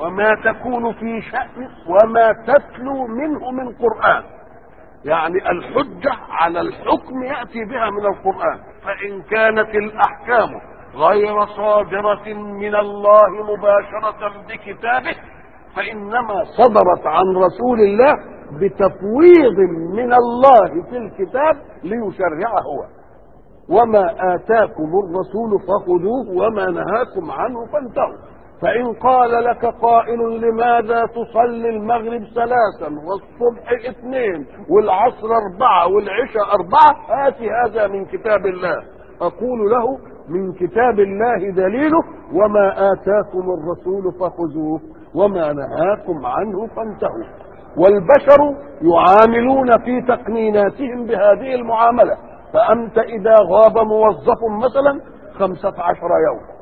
وما تكون في شأن وما تتلو منه من قرآن يعني الحجة على الحكم يأتي بها من القرآن فإن كانت الأحكام غير صادرة من الله مباشرة بكتابه فإنما صدرت عن رسول الله بتفويض من الله في الكتاب ليشرعه هو وما آتاكم الرسول فخذوه وما نهاكم عنه فانتهوا فإن قال لك قائل لماذا تصلي المغرب ثلاثا والصبح اثنين والعصر أربعة والعشاء أربعة آتي هذا من كتاب الله أقول له من كتاب الله دليله وما آتاكم الرسول فخذوه وما نهاكم عنه فانتهوا والبشر يعاملون في تقنيناتهم بهذه المعاملة فأنت إذا غاب موظف مثلا خمسة عشر يوم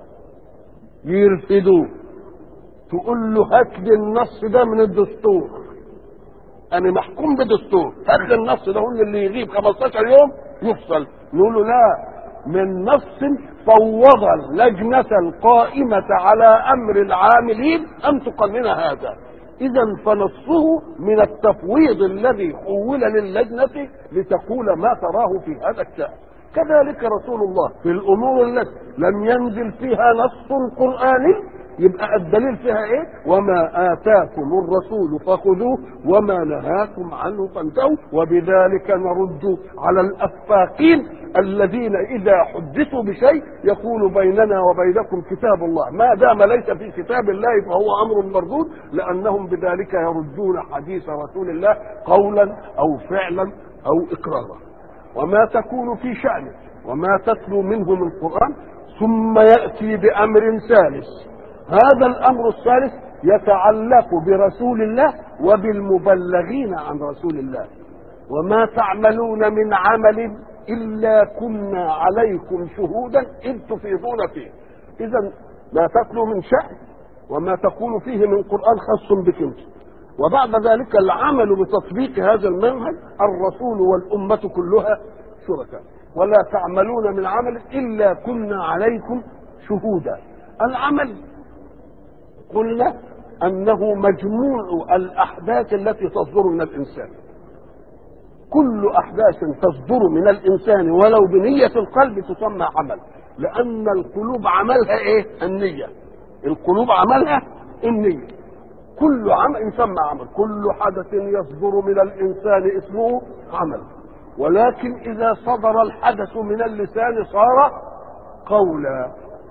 يرفدوه تقول له هات لي النص ده من الدستور انا محكوم بدستور هات لي النص ده هو اللي يغيب 15 يوم يفصل نقول له لا من نص فوض اللجنة القائمة على أمر العاملين أن تقنن هذا إذا فنصه من التفويض الذي حول للجنة لتقول ما تراه في هذا الشأن كذلك رسول الله في الامور التي لم ينزل فيها نص قراني يبقى الدليل فيها ايه وما اتاكم الرسول فخذوه وما نهاكم عنه فانتهوا وبذلك نرد على الافاقين الذين اذا حدثوا بشيء يقول بيننا وبينكم كتاب الله ما دام ليس في كتاب الله فهو امر مردود لانهم بذلك يردون حديث رسول الله قولا او فعلا او اقرارا وما تكون في شأنه وما تتلو منه من قرآن ثم يأتي بأمر ثالث هذا الأمر الثالث يتعلق برسول الله وبالمبلغين عن رسول الله وما تعملون من عمل إلا كنا عليكم شهودا إذ تفيضون فيه إذا ما تتلو من شأن وما تكون فيه من قرآن خاص بك انت وبعد ذلك العمل بتطبيق هذا المنهج الرسول والأمة كلها شركاء ولا تعملون من عمل إلا كنا عليكم شهودا العمل قلنا أنه مجموع الأحداث التي تصدر من الإنسان كل أحداث تصدر من الإنسان ولو بنية القلب تسمى عمل لأن القلوب عملها إيه؟ النية القلوب عملها النية كل عمل يسمى عمل كل حدث يصدر من الانسان اسمه عمل ولكن اذا صدر الحدث من اللسان صار قولا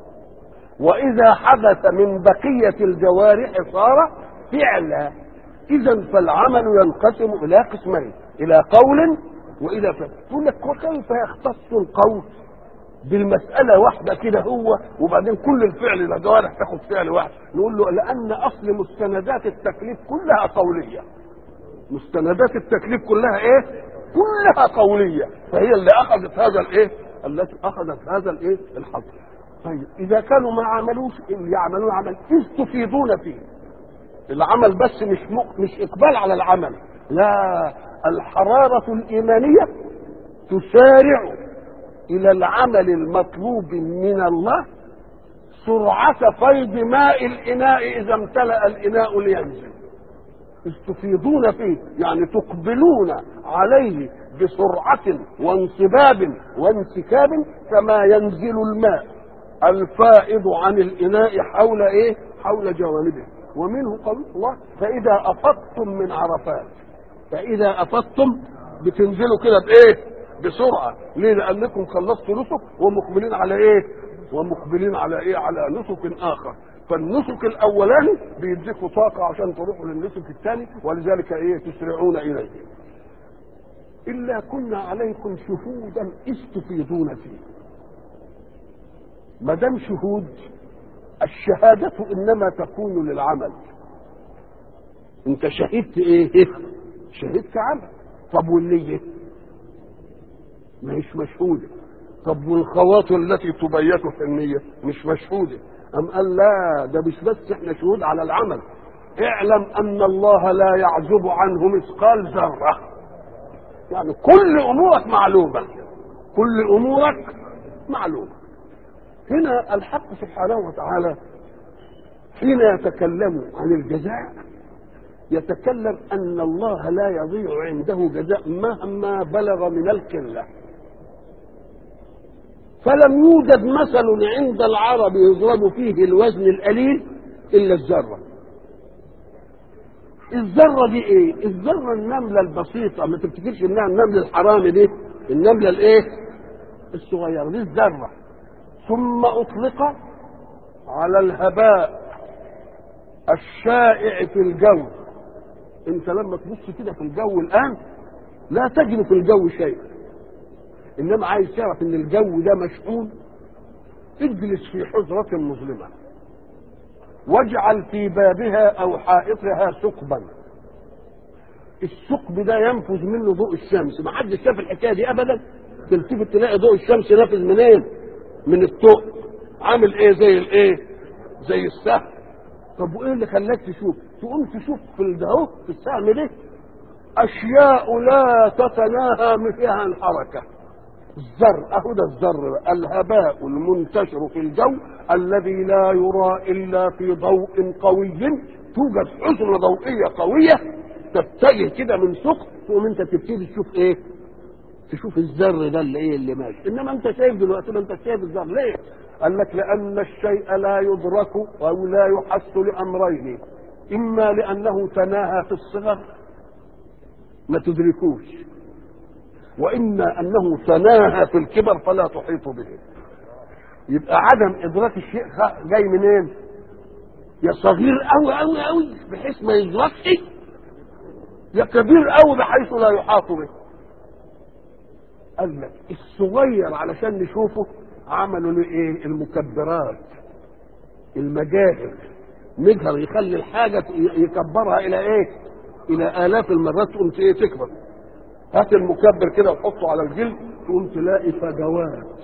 واذا حدث من بقيه الجوارح صار فعلا اذا فالعمل ينقسم الى قسمين الى قول والى فعل يقول لك وكيف يختص القول بالمسألة واحدة كده هو وبعدين كل الفعل الجوارح تاخد فعل واحد نقول له لأن أصل مستندات التكليف كلها قولية مستندات التكليف كلها إيه؟ كلها قولية فهي اللي أخذت هذا الإيه؟ التي أخذت هذا الإيه؟ الحظ طيب إذا كانوا ما عملوش اللي يعملون عمل إذ تفيدون فيه العمل بس مش م... مش إقبال على العمل لا الحرارة الإيمانية تسارع الى العمل المطلوب من الله سرعة فيض ماء الإناء إذا امتلأ الإناء لينزل استفيضون فيه يعني تقبلون عليه بسرعة وانصباب وانسكاب كما ينزل الماء الفائض عن الإناء حول إيه؟ حول جوانبه ومنه قول الله فإذا أفضتم من عرفات فإذا أفضتم بتنزلوا كده بإيه؟ بسرعه ليه لانكم خلصتوا نسك ومقبلين على ايه ومقبلين على ايه على نسك اخر فالنسك الاولاني بيديكوا طاقه عشان تروحوا للنسك الثاني ولذلك ايه تسرعون اليه الا كنا عليكم شهودا اذ تفيضون فيه ما دام شهود الشهاده انما تكون للعمل انت شهدت ايه شهدت عمل طب والنيه مش مشهودة طب والخواطر التي تبيت في النية مش مشهودة أم قال لا ده مش بس احنا شهود على العمل اعلم أن الله لا يعزب عنه مثقال ذرة يعني كل أمورك معلومة كل أمورك معلومة هنا الحق سبحانه وتعالى حين يتكلم عن الجزاء يتكلم ان الله لا يضيع عنده جزاء مهما بلغ من القله فلم يوجد مثل عند العرب يضرب فيه الوزن القليل الا الذره الذره دي ايه الذره النمله البسيطه ما تفتكرش انها النمل الحرامي دي النمله الايه الصغيره دي الذره ثم اطلق على الهباء الشائع في الجو انت لما تبص كده في الجو الان لا تجد في الجو شيء انما عايز تعرف ان الجو ده مشحون اجلس في حجرة مظلمة واجعل في بابها او حائطها ثقبا الثقب ده ينفذ منه ضوء الشمس ما حدش شاف الحكايه دي ابدا تلتفت تلاقي ضوء الشمس نافذ منين من الثقب عامل ايه زي الايه زي السهم طب وايه اللي خلاك تشوف تقوم تشوف في الدهو في السهم ده اشياء لا تتناهى فيها الحركه الذر اهو ده الذر الهباء المنتشر في الجو الذي لا يرى الا في ضوء قوي توجد حزمه ضوئيه قويه تتجه كده من ثقب تقوم انت تبتدي تشوف ايه تشوف الذر ده اللي ايه اللي ماشي انما انت شايف دلوقتي ما انت شايف الذر ليه قال لك لان الشيء لا يدرك او لا يحس لامرين اما لانه تناهى في الصغر ما تدركوش واما انه تناهى في الكبر فلا تحيط به يبقى عدم ادراك الشيء جاي منين يا صغير قوي قوي قوي بحيث ما يدركش يا كبير قوي بحيث لا يحاط به قال لك الصغير علشان نشوفه عملوا له ايه المكبرات المجاهر مجهر يخلي الحاجه يكبرها الى ايه الى الاف المرات تقوم ايه تكبر هات المكبر كده وحطه على الجلد تقوم تلاقي فجوات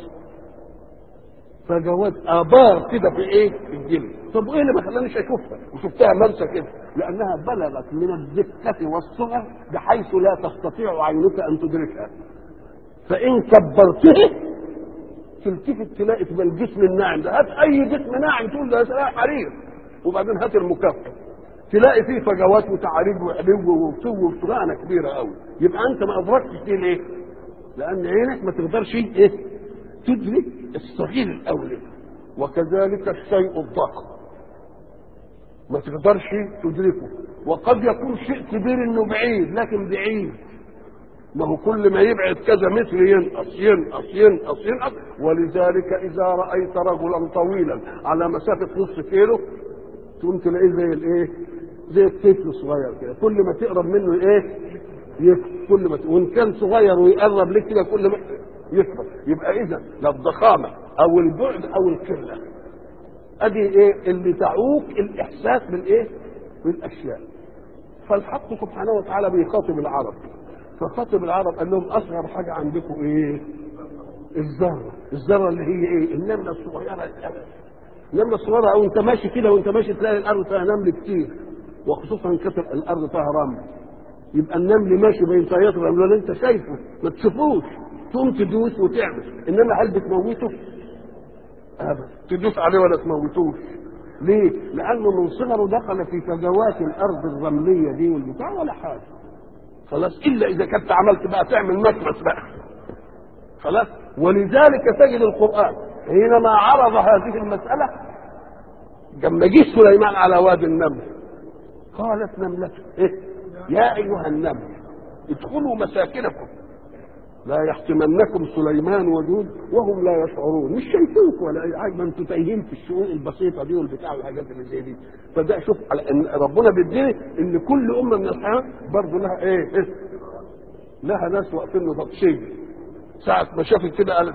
فجوات ابار كده في ايه في الجلد طب وايه اللي ما خلانيش اشوفها وشفتها منسى كده لانها بلغت من الدقه والصغر بحيث لا تستطيع عينك ان تدركها فان كبرته تلتفت تلاقي في الجسم الناعم ده هات اي جسم ناعم تقول ده حرير وبعدين هات المكفر تلاقي فيه فجوات وتعاريج وعلو وسو وشغلانه كبيره قوي يبقى انت ما ادركتش دي ليه؟ لان عينك ما تقدرش ايه؟ تدرك الصغير الاول وكذلك الشيء الضخم ما تقدرش تدركه وقد يكون شيء كبير انه بعيد لكن بعيد ما هو كل ما يبعد كذا متر ينقص ينقص ينقص ينقص ولذلك اذا رايت رجلا طويلا على مسافه نص كيلو تقوم تلاقيه زي الايه؟ زي الطفل الصغير كده كل ما تقرب منه ايه؟ يكبر كل ما ت... وان كان صغير ويقرب لك كده كل ما يكبر يبقى اذا لا الضخامه او البعد او القله ادي ايه اللي تعوق الاحساس بالايه؟ بالاشياء فالحق سبحانه وتعالى بيخاطب العرب فخاطب العرب قال لهم اصغر حاجه عندكم ايه؟ الذره، الذره اللي هي ايه؟ النمله الصغيره النمله الصغيره او انت ماشي كده وانت ماشي تلاقي الارض فيها نمل كتير وخصوصا كتر الارض فيها رمل يبقى النمل ماشي بين طيات الرمل ولا انت شايفه ما تشوفوش تقوم تدوس وتعمل انما هل بتموته؟ ابدا تدوس عليه ولا تموتوش ليه؟ لانه من صغره دخل في فجوات الارض الرمليه دي والبتاع ولا حاجه خلاص الا اذا كنت عملت بقى تعمل مكبس بقى خلاص ولذلك تجد القران حينما عرض هذه المساله لما جه سليمان على وادي النمل قالت نملة إيه؟ يا أيها النمل ادخلوا مساكنكم لا يحتمنكم سليمان وجود وهم لا يشعرون مش شايفينك ولا اي حاجه ما انتوا تايهين في الشؤون البسيطه دي والبتاع والحاجات اللي زي دي فده شوف ان ربنا بيديني ان كل امه من الحياه برضه لها ايه, إيه؟ لها ناس واقفين نبطشيه ساعه ما شافت كده قالت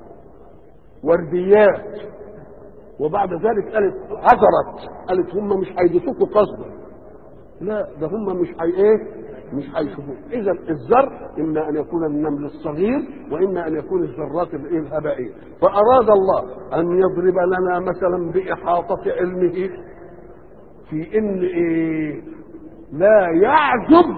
ورديات وبعد ذلك قالت عذرت قالت هم مش هيدسوكوا قصدا لا ده هم مش هي ايه مش هيشوفوه اذا الذر اما ان يكون النمل الصغير واما ان يكون الذرات الايه الهبائيه فاراد الله ان يضرب لنا مثلا باحاطه علمه في ان ايه لا يعزب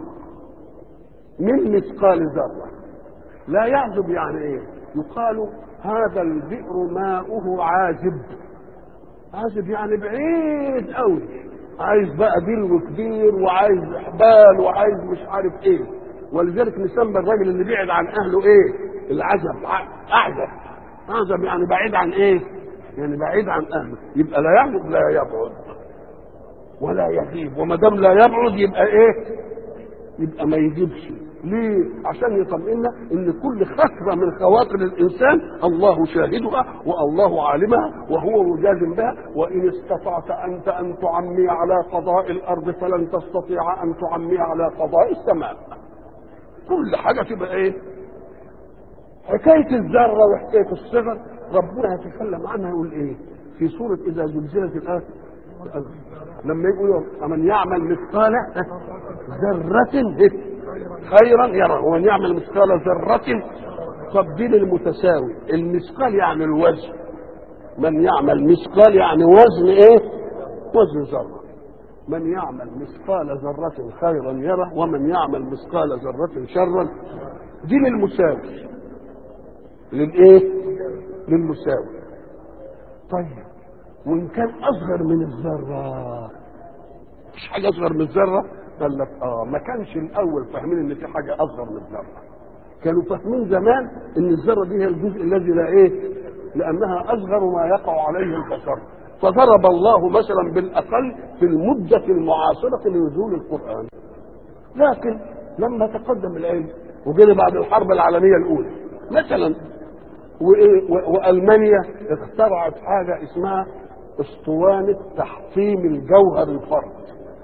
من مثقال ذره لا يعزب يعني ايه يقال هذا البئر ماؤه عازب عازب يعني بعيد قوي عايز بقى دلو كبير وعايز احبال وعايز مش عارف ايه ولذلك نسمى الراجل اللي بعد عن اهله ايه العزب اعزب اعزب يعني بعيد عن ايه يعني بعيد عن اهله يبقى لا يعبد لا يبعد ولا يغيب وما دام لا يبعد يبقى ايه يبقى ما يجيبش ليه عشان يطمئن ان كل خطره من خواطر الانسان الله شاهدها والله عالمها وهو مجازم بها وان استطعت انت ان تعمي على قضاء الارض فلن تستطيع ان تعمي على قضاء السماء كل حاجه تبقى ايه حكايه الذره وحكايه الصغر ربنا يتكلم عنها يقول ايه في سوره اذا زلزلت الارض لما يقول من يعمل مثقال ذرة خيرا يرى ومن يعمل مثقال ذرة تبديل المتساوي المثقال يعني الوزن من يعمل مثقال يعني وزن ايه وزن ذرة من يعمل مثقال ذرة خيرا يرى ومن يعمل مثقال ذرة شرا دي للمساوي للايه للمساوي طيب وان كان اصغر من الذره مش حاجه اصغر من الذره قال لك اه ما كانش الاول فاهمين ان في حاجه اصغر من الذره كانوا فاهمين زمان ان الذره دي هي الجزء الذي لا ايه لانها اصغر ما يقع عليه البشر فضرب الله مثلا بالاقل في المده المعاصره لنزول القران لكن لما تقدم العلم وجينا بعد الحرب العالميه الاولى مثلا والمانيا اخترعت حاجه اسمها اسطوانه تحطيم الجوهر الفرد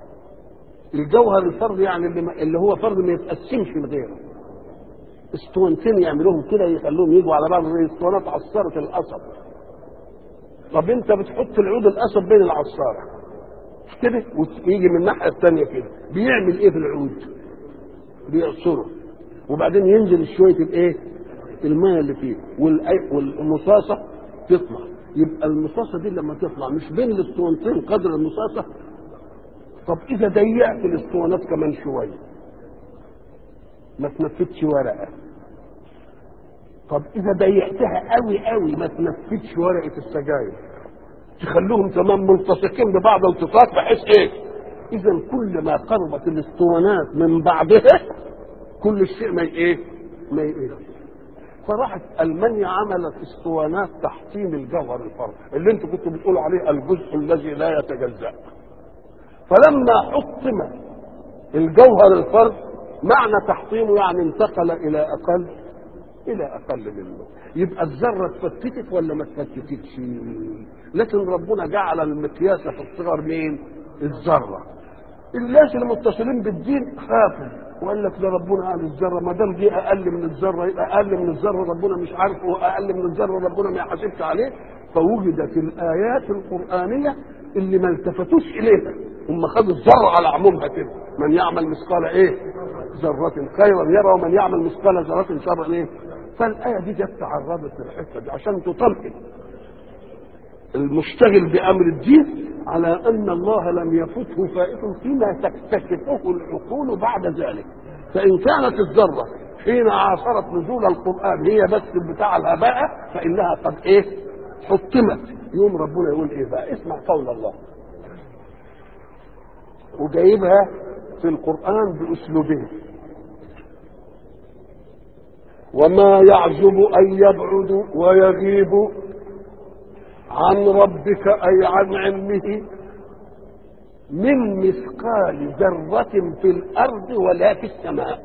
الجوهر الفرد يعني اللي, اللي هو فرد ما يتقسمش لغيره اسطوانتين يعملوهم كده يخلوهم يجوا على بعض زي اسطوانات عصاره القصب طب انت بتحط العود القصب بين العصاره كده ويجي من الناحيه الثانيه كده بيعمل ايه في العود؟ بيعصره وبعدين ينزل شويه الايه؟ الماء اللي فيه والمصاصه تطلع يبقى المصاصه دي لما تطلع مش بين الاسطوانتين قدر المصاصه طب اذا ضيقت الاسطوانات كمان شويه ما تنفتش ورقه طب اذا ضيقتها قوي قوي ما تنفتش ورقه السجاير تخلوهم تمام ملتصقين ببعض التصاق بحيث ايه اذا كل ما قربت الاسطوانات من بعضها كل شيء ما ايه ما ايه فراحت المانيا عملت اسطوانات تحطيم الجوهر الفرد اللي انتوا كنتوا بتقولوا عليه الجزء الذي لا يتجزا فلما حطم الجوهر الفرد معنى تحطيمه يعني انتقل الى اقل الى اقل منه يبقى الذره اتفتتت ولا ما اتفتتتش لكن ربنا جعل المقياس في الصغر مين الذره الناس المتصلين بالدين خافوا وقال لك ده ربنا قال الذره ما دام دي اقل من الذره يبقى اقل من الذره ربنا مش عارفه اقل من الذره ربنا ما يحاسبش عليه فوجدت الايات القرانيه اللي ما التفتوش اليها هم خدوا الذره على عمومها كده من يعمل مثقال ايه ذره خيرا يرى ومن يعمل مثقال ذره شرا ايه فالايه دي جت تعرضت للحته دي عشان تطمئن المشتغل بامر الدين على ان الله لم يفته فائت فيما تكتشفه العقول بعد ذلك فان كانت الذره حين عاصرت نزول القران هي بس بتاع الهباء فانها قد ايه حطمت يوم ربنا يقول ايه بقى اسمع قول الله وجايبها في القران باسلوبين وما يعزب ان يبعد ويغيب عن ربك اي عن علمه من مثقال ذرة في الأرض ولا في السماء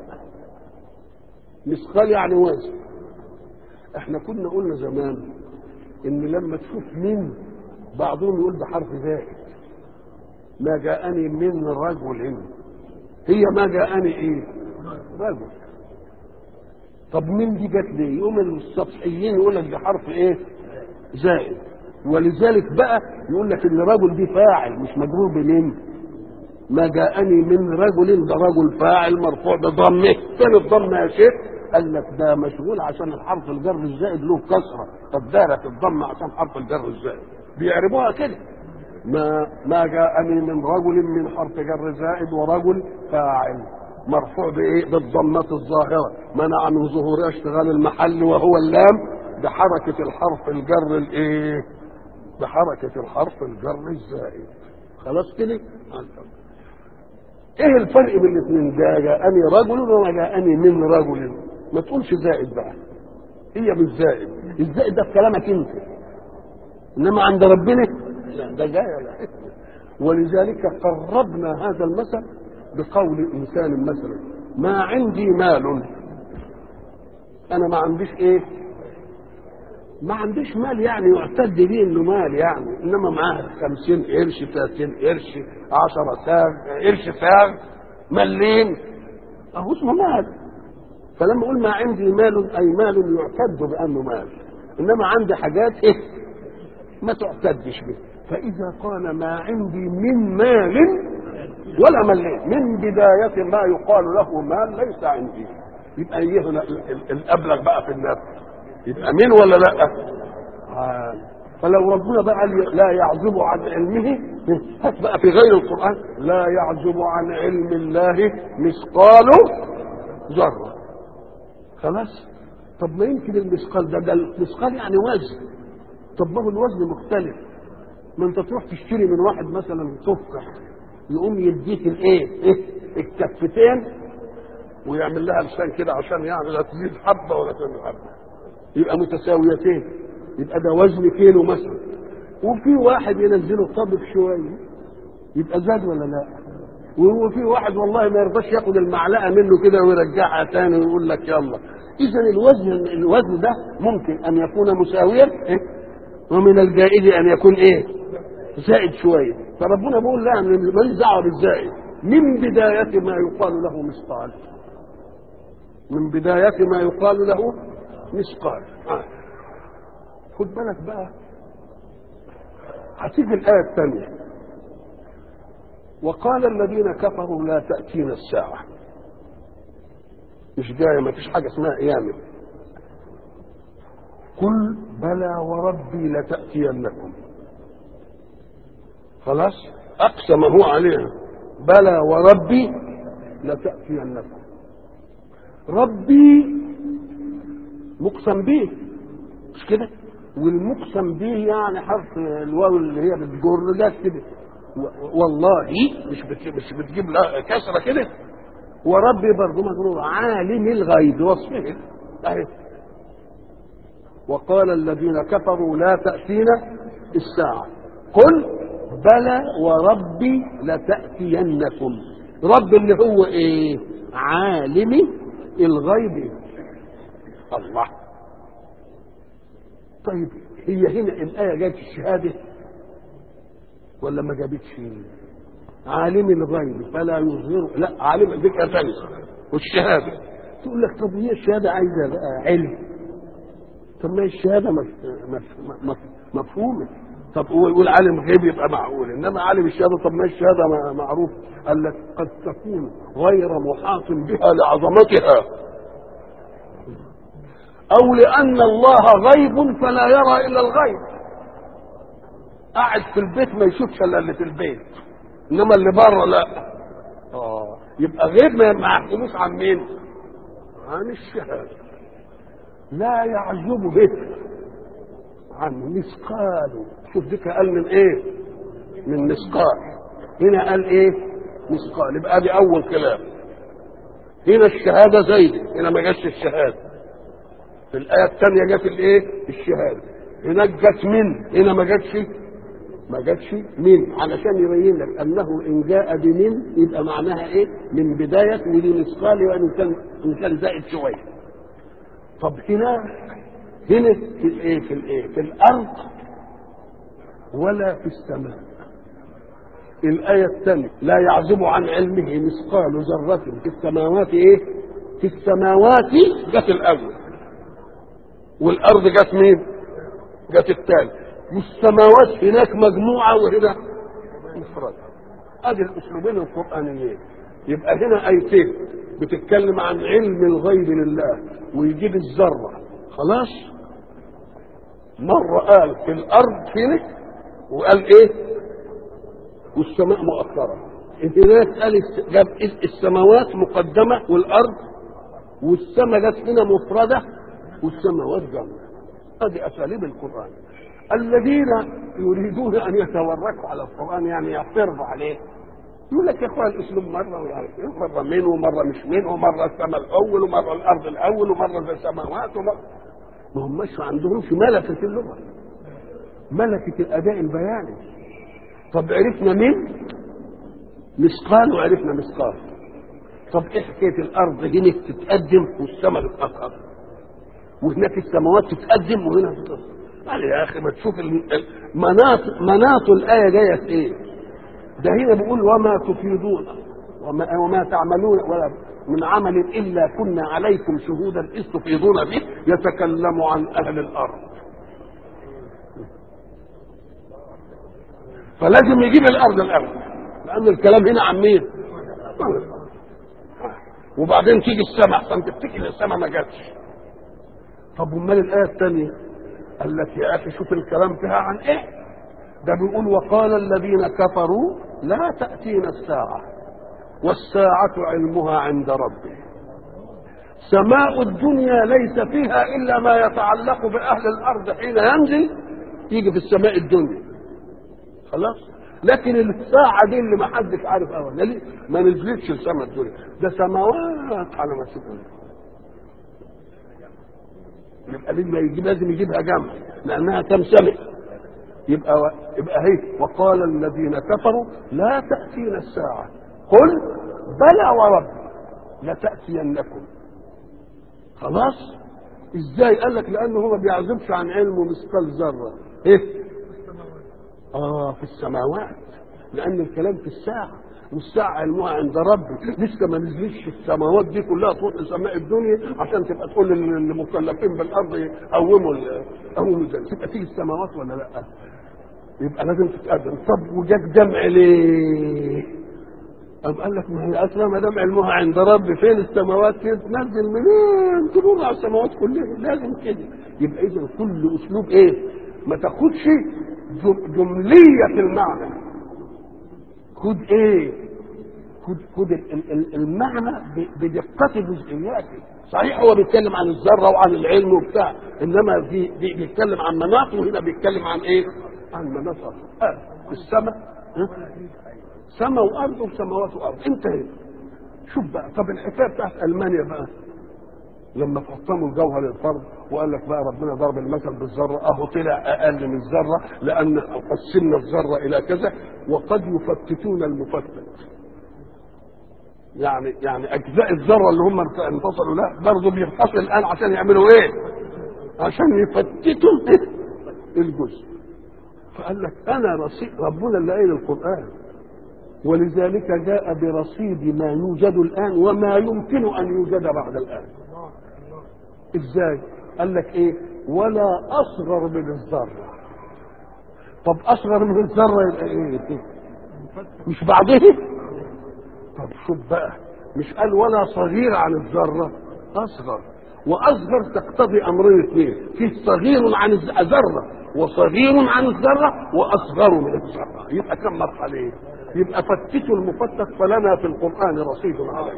مثقال يعني وزن احنا كنا قلنا زمان ان لما تشوف من بعضهم يقول بحرف زائد ما جاءني من رجل هي ما جاءني ايه رجل طب من دي جت ليه يقوم السطحيين يقول لك بحرف ايه زائد ولذلك بقى يقول لك ان رجل دي فاعل مش مجرور بمن ما جاءني من رجل ده رجل فاعل مرفوع بضمه فين الضمه يا شيخ قال لك ده مشغول عشان الحرف الجر الزائد له كسره طب دارت الضمه عشان حرف الجر الزائد بيعربوها كده ما ما جاءني من رجل من حرف جر زائد ورجل فاعل مرفوع بايه بالضمات الظاهره منع من ظهورها اشتغال المحل وهو اللام بحركه الحرف الجر الايه بحركة الحرف الجر الزائد خلاص كده ايه الفرق بين الاثنين ده جاءني رجل وما جاءني من رجل ما تقولش زائد بقى هي مش زائد الزائد ده في كلامك انت انما عند ربنا لا ده جاي لا ولذلك قربنا هذا المثل بقول انسان مثلا ما عندي مال انا ما عنديش ايه ما عنديش مال يعني يعتد بيه انه مال يعني انما معاه خمسين قرش ثلاثين قرش عشرة ساغ قرش ساغ ملين اهو اسمه مال فلما اقول ما عندي مال اي مال يعتد بانه مال انما عندي حاجات ايه ما تعتدش به فاذا قال ما عندي من مال ولا ملين من بداية ما يقال له مال ليس عندي يبقى ايه هنا الابلغ بقى في النفس يبقى مين ولا لا آه. فلو ربنا بقى لا يعزب عن علمه هات بقى في غير القرآن لا يعزب عن علم الله مثقال ذرة خلاص طب ما يمكن المثقال ده ده المثقال يعني وزن طب ما هو الوزن مختلف ما انت تروح تشتري من واحد مثلا تفاح يقوم يديك الايه إيه؟ الكفتين ويعمل لها لسان كده عشان يعني لا تزيد حبه ولا تزيد حبه يبقى متساويتين يبقى ده وزن كيلو مثلا وفي واحد ينزله طبق شويه يبقى زاد ولا لا وهو في واحد والله ما يرضاش ياخد المعلقه منه كده ويرجعها تاني ويقول لك يلا اذا الوزن الوزن ده ممكن ان يكون مساويا إيه؟ ومن الجائز ان يكون ايه زائد شويه فربنا بيقول لا ماليش دعوه بالزائد من بدايه ما يقال له مثقال من بدايه ما يقال له مثقال آه. خد بالك بقى هتيجي الآية الثانية وقال الذين كفروا لا تأتينا الساعة مش جاية ما فيش حاجة اسمها قيامة قل بلى وربي لتأتينكم خلاص أقسم هو عليها بلى وربي لتأتينكم ربي مقسم به مش كده والمقسم به يعني حرف الواو اللي هي بتجر جت كده والله مش بت- مش بتجيب لا كسره كده وربي برضه مجرور عالم الغيب وصفه اهي وقال الذين كفروا لا تأتينا الساعة قل بلى وربي لتأتينكم رب اللي هو ايه عالم الغيب الله طيب هي هنا الآية جابت الشهادة ولا ما جابتش عالم الغيب فلا يظهر لا عالم ذكر ثانية والشهادة تقول لك طب هي الشهادة عايزة بقى علم طب ما هي الشهادة مف- مف- مف- مفهومة طب هو يقول عالم غيب يبقى معقول انما عالم الشهاده طب ما هي الشهاده ما- معروف قال لك قد تكون غير محاط بها لعظمتها او لان الله غيب فلا يرى الا الغيب قاعد في البيت ما يشوفش الا اللي في البيت انما اللي بره لا اه يبقى غيب ما ما يحكموش عن مين عن الشهاده لا يعزب به عن مثقال شوف ديك قال من ايه من مثقال هنا قال ايه مثقال يبقى دي اول كلام هنا الشهاده زايده هنا ما جاتش الشهاده في الايه الثانيه جت الايه الشهاده هناك جت من هنا ما جاتش ما جاتش من علشان يبين لك انه ان جاء بمن يبقى معناها ايه من بدايه ودي مثقال وان كان ان كان زائد شويه طب هنا هنا في الايه في الايه في الارض ولا في السماء الآية الثانية لا يعزب عن علمه مثقال ذرة في السماوات إيه؟ في السماوات جت الأول والأرض جت مين؟ جت الثاني والسماوات هناك مجموعة وهنا مفردة أدي الأسلوبين القرآنيين يبقى هنا آيتين بتتكلم عن علم الغيب لله ويجيب الذرة خلاص مرة قال في الأرض هنا وقال إيه والسماء مؤخرة هناك قال الس- جاب السماوات مقدمة والأرض والسماء جت هنا مفردة والسماوات جمع هذه أساليب القرآن الذين يريدون ان يتوركوا على القران يعني يعترضوا عليه يقول لك يا اخوان الاسلوب مره ولا عارف ايه مره منه ومره مش منه ومره السماء الاول ومره الارض الاول ومره زي السماوات ومره ما هماش ما عندهمش ملكه اللغه ملكه الاداء البياني طب عرفنا من مثقال وعرفنا مثقال طب ايه حكايه الارض هنا تتقدم والسماء تتاخر وهناك السماوات تتقدم وهنا تتاخر قال يا اخي ما تشوف مناط مناط الايه جايه في ايه ده هنا بيقول وما تفيضون وما, وما تعملون ولا من عمل الا كنا عليكم شهودا اذ تفيضون فيه يتكلم عن اهل الارض فلازم يجيب الارض الاول لان الكلام هنا عن مين وبعدين تيجي السماء عشان تفتكر السماء ما جاتش طب امال الايه الثانيه قال لك يا اخي شوف الكلام فيها عن ايه ده بيقول وقال الذين كفروا لا تأتينا الساعة والساعة علمها عند ربي سماء الدنيا ليس فيها إلا ما يتعلق بأهل الأرض حين ينزل يجي في السماء الدنيا خلاص لكن الساعة دي اللي ما حدش عارف أولا ما نزلتش السماء الدنيا ده سماوات على ما تكون يبقى يجيب لازم يجيبها جمع لأنها كم سنة يبقى و... يبقى هي وقال الذين كفروا لا تأتينا الساعة قل بلى وربي لتأتينكم خلاص ازاي قال لك لانه هو ما بيعزبش عن علمه مثقال ذره ايه اه في السماوات لان الكلام في الساعه والساعة علمها عند ربي لسه ما نزلش السماوات دي كلها تروح لسماء الدنيا عشان تبقى تقول للمكلفين بالارض قوموا قوموا زي تبقى تيجي السماوات ولا لا؟ يبقى لازم تتقدم طب وجاك جمع ليه؟ قام قال لك ما هي اصلا ما دام علمها عند ربي فين السماوات كده تنزل منين؟ تدور على السماوات كلها لازم كده يبقى اذا كل اسلوب ايه؟ ما تاخدش جملية المعنى خد ايه؟ خد خد المعنى بدقة جزئياته صحيح هو بيتكلم عن الذرة وعن العلم وبتاع انما في بيتكلم عن مناط وهنا بيتكلم عن ايه؟ عن مناط آه. السماء سماء وارض وسماوات وارض انتهى شوف بقى طب الحكايه بتاعت المانيا بقى لما فطموا الجوهر للفرد وقال لك بقى ربنا ضرب المثل بالذره اهو طلع اقل من الذره لان قسمنا الذره الى كذا وقد يفتتون المفتت يعني يعني اجزاء الذره اللي هم انفصلوا لا برضه بينفصل الان عشان يعملوا ايه؟ عشان يفتتوا الجزء فقال لك انا رصيد ربنا اللي قايل القران ولذلك جاء برصيد ما يوجد الان وما يمكن ان يوجد بعد الان ازاي قال لك ايه ولا اصغر من الذره طب اصغر من الذره يبقى ايه مش بعدها طب شوف بقى مش قال ولا صغير عن الذره اصغر واصغر تقتضي امرين اثنين في صغير عن الذره وصغير عن الذره واصغر من الذره يبقى كم مرحله ايه يبقى فتشوا المفتت فلنا في القرآن رصيد عليه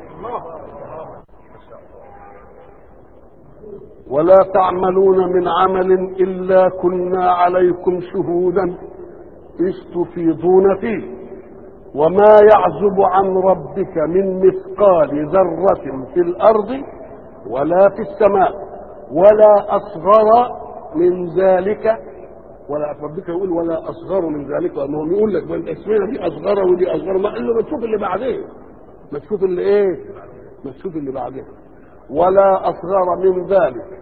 ولا تعملون من عمل إلا كنا عليكم شهودا إذ تفيضون فيه وما يعزب عن ربك من مثقال ذرة في الأرض ولا في السماء ولا أصغر من ذلك ولا ربك يقول ولا اصغر من ذلك وانهم يقول لك من اسمنا دي اصغر ودي اصغر ما قال له ما تشوف اللي بعدين ما تشوف اللي ايه ما تشوف اللي بعدين ولا اصغر من ذلك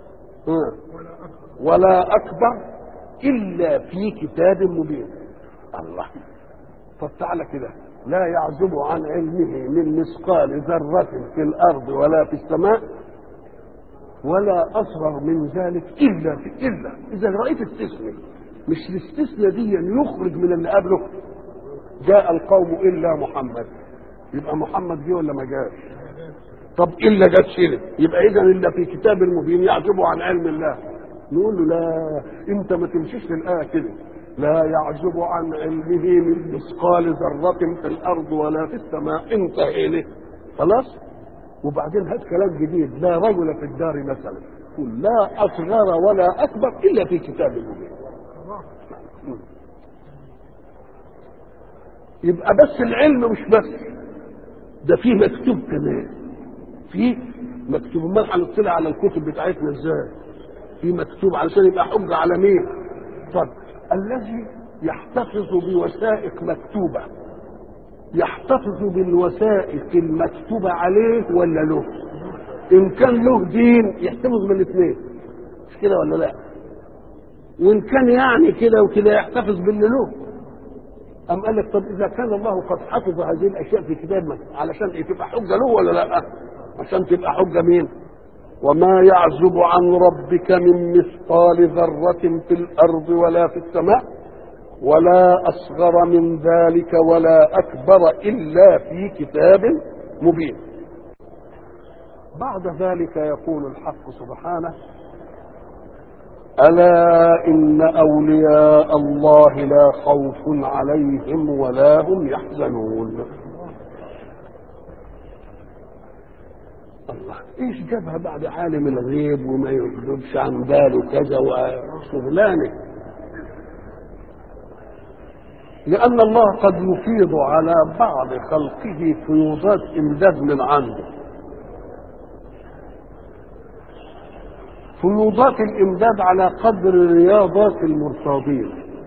ولا اكبر الا في كتاب مبين الله طب تعالى كده لا يعزب عن علمه من مثقال ذرة في الأرض ولا في السماء ولا اصغر من ذلك الا في الا اذا رايت استثناء مش الاستثناء دي يخرج من اللي قبله جاء القوم الا محمد يبقى محمد جه ولا ما جاش طب الا جت شيله يبقى اذا الا في كتاب المبين يعجب عن علم الله نقول له لا انت ما تمشيش للايه كده لا يعزب عن علمه من مثقال ذرة في الأرض ولا في السماء انتهينا خلاص وبعدين هات كلام جديد لا رجل في الدار مثلا قل لا اصغر ولا اكبر الا في كتاب مبين يبقى بس العلم مش بس ده فيه مكتوب كمان فيه مكتوب امال هنطلع على الكتب بتاعتنا ازاي في مكتوب علشان يبقى حجه على مين طب الذي يحتفظ بوثائق مكتوبه يحتفظ بالوثائق المكتوبه عليه ولا له ان كان له دين يحتفظ بالاثنين مش كده ولا لا وان كان يعني كده وكده يحتفظ باللي له أم قال لك طب إذا كان الله قد حفظ هذه الأشياء في كتاب علشان إيه تبقى حجة له ولا لا؟ عشان تبقى حجة مين؟ وما يعزب عن ربك من مثقال ذرة في الأرض ولا في السماء ولا أصغر من ذلك ولا أكبر إلا في كتاب مبين. بعد ذلك يقول الحق سبحانه ألا إن أولياء الله لا خوف عليهم ولا هم يحزنون الله ايش جابها بعد عالم الغيب وما يغلبش عن باله كذا وشغلانه لأن الله قد يفيض على بعض خلقه فيوضات إمداد من عنده فيوضات الامداد على قدر رياضات المرتاضين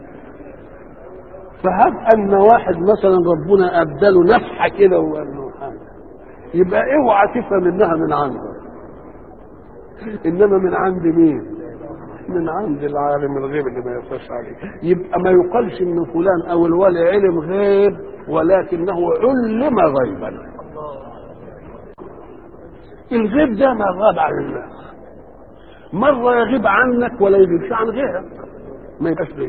فهب ان واحد مثلا ربنا ابدله نفحه كده وقال له يبقى اوعى تفهم انها من عنده انما من عند مين من عند العالم الغيب اللي ما يخفاش عليه يبقى ما يقالش ان فلان او الولي علم غيب ولكنه علم غيبا الغيب ده ما غاب عن الناس مرة يغيب عنك ولا يغيبش عن غيرك ما يبقاش غيب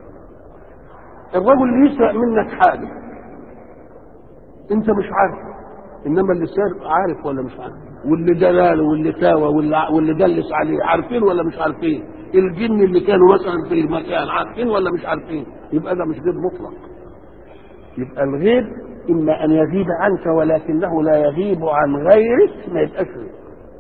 الرجل اللي يسرق منك حاجة انت مش عارف انما اللي سارق عارف ولا مش عارف واللي دلاله واللي تاوى واللي, واللي دلس عليه عارفين ولا مش عارفين الجن اللي كانوا مثلا في المكان عارفين ولا مش عارفين يبقى ده مش غيب مطلق يبقى الغيب اما ان يغيب عنك ولكنه لا يغيب عن غيرك ما يبقاش غيب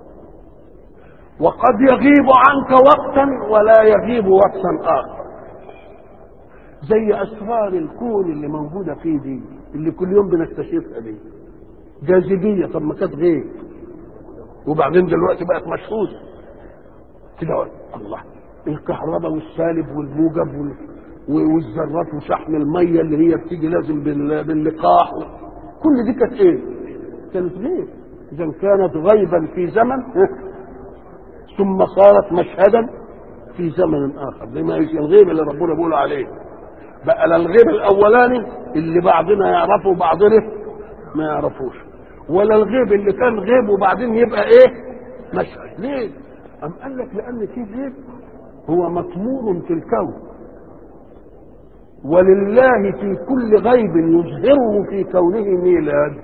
وقد يغيب عنك وقتا ولا يغيب وقتا اخر زي اسرار الكون اللي موجوده فيه دي اللي كل يوم بنكتشفها دي جاذبيه طب ما كانت غيب وبعدين دلوقتي بقت مشهوده كده الله الكهرباء والسالب والموجب وال... والذرات وشحن الميه اللي هي بتيجي لازم بال... باللقاح كل دي كانت ايه؟ كانت غيب اذا كانت غيبا في زمن ثم صارت مشهدا في زمن اخر لما الغيب اللي ربنا بيقول عليه بقى لا الغيب الاولاني اللي بعضنا يعرفه وبعضنا ما يعرفوش ولا الغيب اللي كان غيب وبعدين يبقى ايه مشهد ليه ام قال لك لان في غيب هو مطمور في الكون ولله في كل غيب يظهره في كونه ميلاد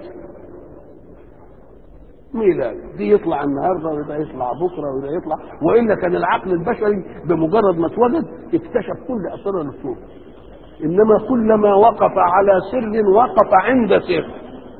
ميلاد دي يطلع النهارده وده يطلع بكره وده يطلع والا كان العقل البشري بمجرد ما اتوجد اكتشف كل اسرار الكون انما كلما وقف على سر وقف عند سر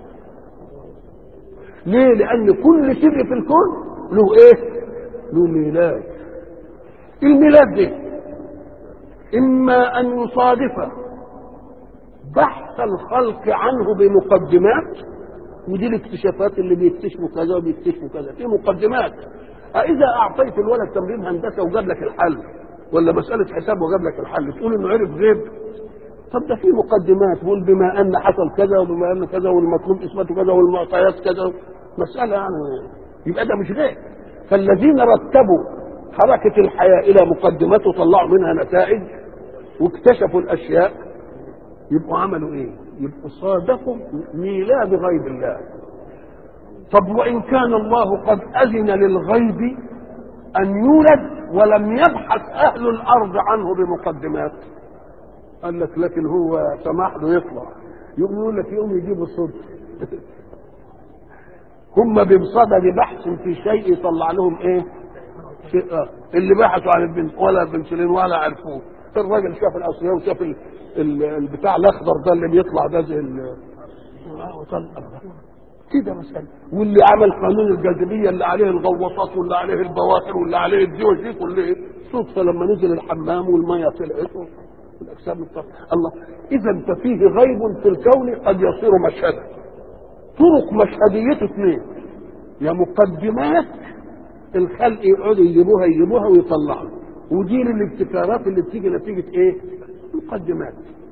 ليه لان كل سر في الكون له ايه له ميلاد الميلاد ده اما ان يصادف بحث الخلق عنه بمقدمات ودي الاكتشافات اللي بيكتشفوا كذا وبيكتشفوا كذا في مقدمات أإذا أعطيت الولد تمرين هندسة وجاب لك الحل ولا مسألة حساب وجاب لك الحل تقول إنه عرف غيب طب ده في مقدمات بيقول بما أن حصل كذا وبما أن كذا والمطلوب إثباته كذا والمعطيات كذا مسألة يعني يبقى ده مش غيب فالذين رتبوا حركة الحياة إلى مقدمات وطلعوا منها نتائج واكتشفوا الأشياء يبقوا عملوا إيه؟ يبقوا صادقوا ميلاد غيب الله طب وإن كان الله قد أذن للغيب أن يولد ولم يبحث أهل الأرض عنه بمقدمات قال لك لكن هو سمح له يطلع يقوم يقول لك يقوم يجيب الصدق هم بمصدد بحث في شيء يطلع لهم ايه شيء آه. اللي بحثوا عن البنت ولا البنسلين ولا عرفوه الراجل شاف الاصليه وشاف ال... ال... البتاع الاخضر ده اللي بيطلع ده زي ال... كده مسألة واللي عمل قانون الجاذبية اللي عليه الغواصات واللي عليه البواخر واللي عليه الديوش دي كل صدفة لما نزل الحمام والمية طلعت الاجسام الطاهره الله اذا ففيه غيب في الكون قد يصير مشهدا طرق مشهديته اثنين يا مقدمات الخلق يقعدوا يجيبوها يجيبوها ويطلعوا ودي الابتكارات اللي بتيجي نتيجه ايه؟ مقدمات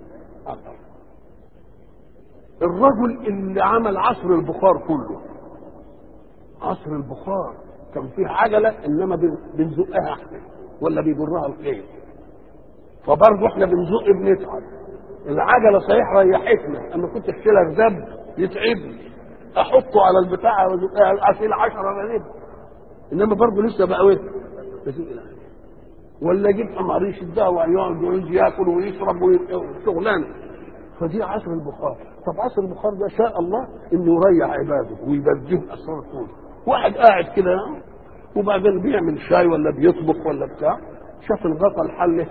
الرجل اللي عمل عصر البخار كله عصر البخار كان فيه عجله انما بنزقها احنا ولا بيجرها الخيل فبرضه احنا بنزق بنتعب العجله صحيح ريحتنا اما كنت اشيلها بذب يتعبني احطه على البتاع اشيل 10 غريب انما برضه لسه بقى وين ولا اجيب حمار يشدها ويقعد يعوز ياكل ويشرب وشغلانه فدي عصر البخار طب عصر البخار ده شاء الله انه يريح عباده ويبديه اسرار طول واحد قاعد كده وبعدين بيعمل شاي ولا بيطبخ ولا بتاع شاف الغطا الحل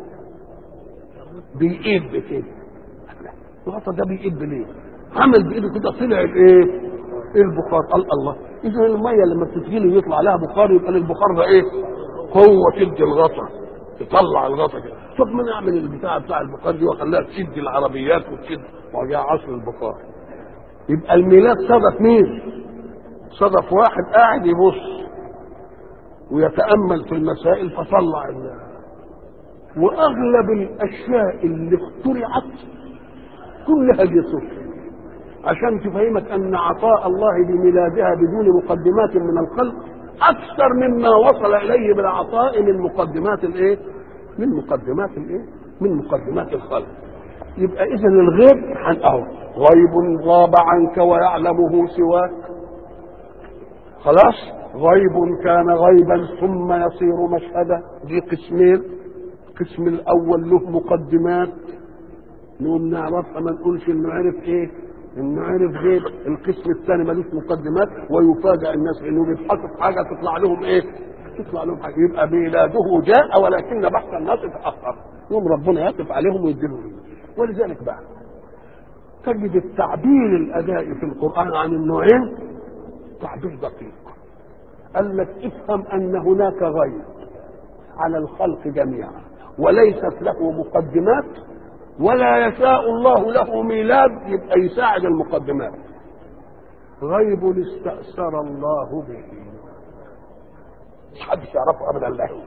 بيقب كده الغطا ده بيقب ليه؟ عمل بايده كده طلع الايه؟ البخار قال الله اذا الميه لما بتتغلي ويطلع لها بخار يبقى البخار ده ايه؟ قوه تدي الغطا تطلع الغطا كده طب ما نعمل البتاع بتاع البخار دي وخليها تشد العربيات وتشد وجاء عصر البخار يبقى الميلاد صدف مين؟ صدف واحد قاعد يبص ويتامل في المسائل فطلع الله واغلب الاشياء اللي اخترعت كلها جسر عشان تفهمك ان عطاء الله بميلادها بدون مقدمات من الخلق اكثر مما وصل اليه بالعطاء من مقدمات الايه؟ من مقدمات الايه؟ من مقدمات الخلق. يبقى اذا الغيب اهو غيب غاب عنك ويعلمه سواك. خلاص؟ غيب كان غيبا ثم يصير مشهدا دي قسمين القسم الاول له مقدمات نقوم نعرفها ما نقولش انه عرف ايه انه عرف غيب القسم الثاني ملوش مقدمات ويفاجئ الناس انه بيبحثوا في حاجه تطلع لهم ايه؟ تطلع لهم حاجه يبقى ميلاده جاء ولكن بحث الناس تاخر يوم ربنا يقف عليهم ويديلهم ولذلك بقى تجد التعبير الادائي في القران عن النوعين تعبير دقيق قال لك افهم ان هناك غيب على الخلق جميعا وليست له مقدمات ولا يشاء الله له ميلاد يبقى يساعد المقدمات غيب استأثر الله به مش حدش يعرفه ابدا له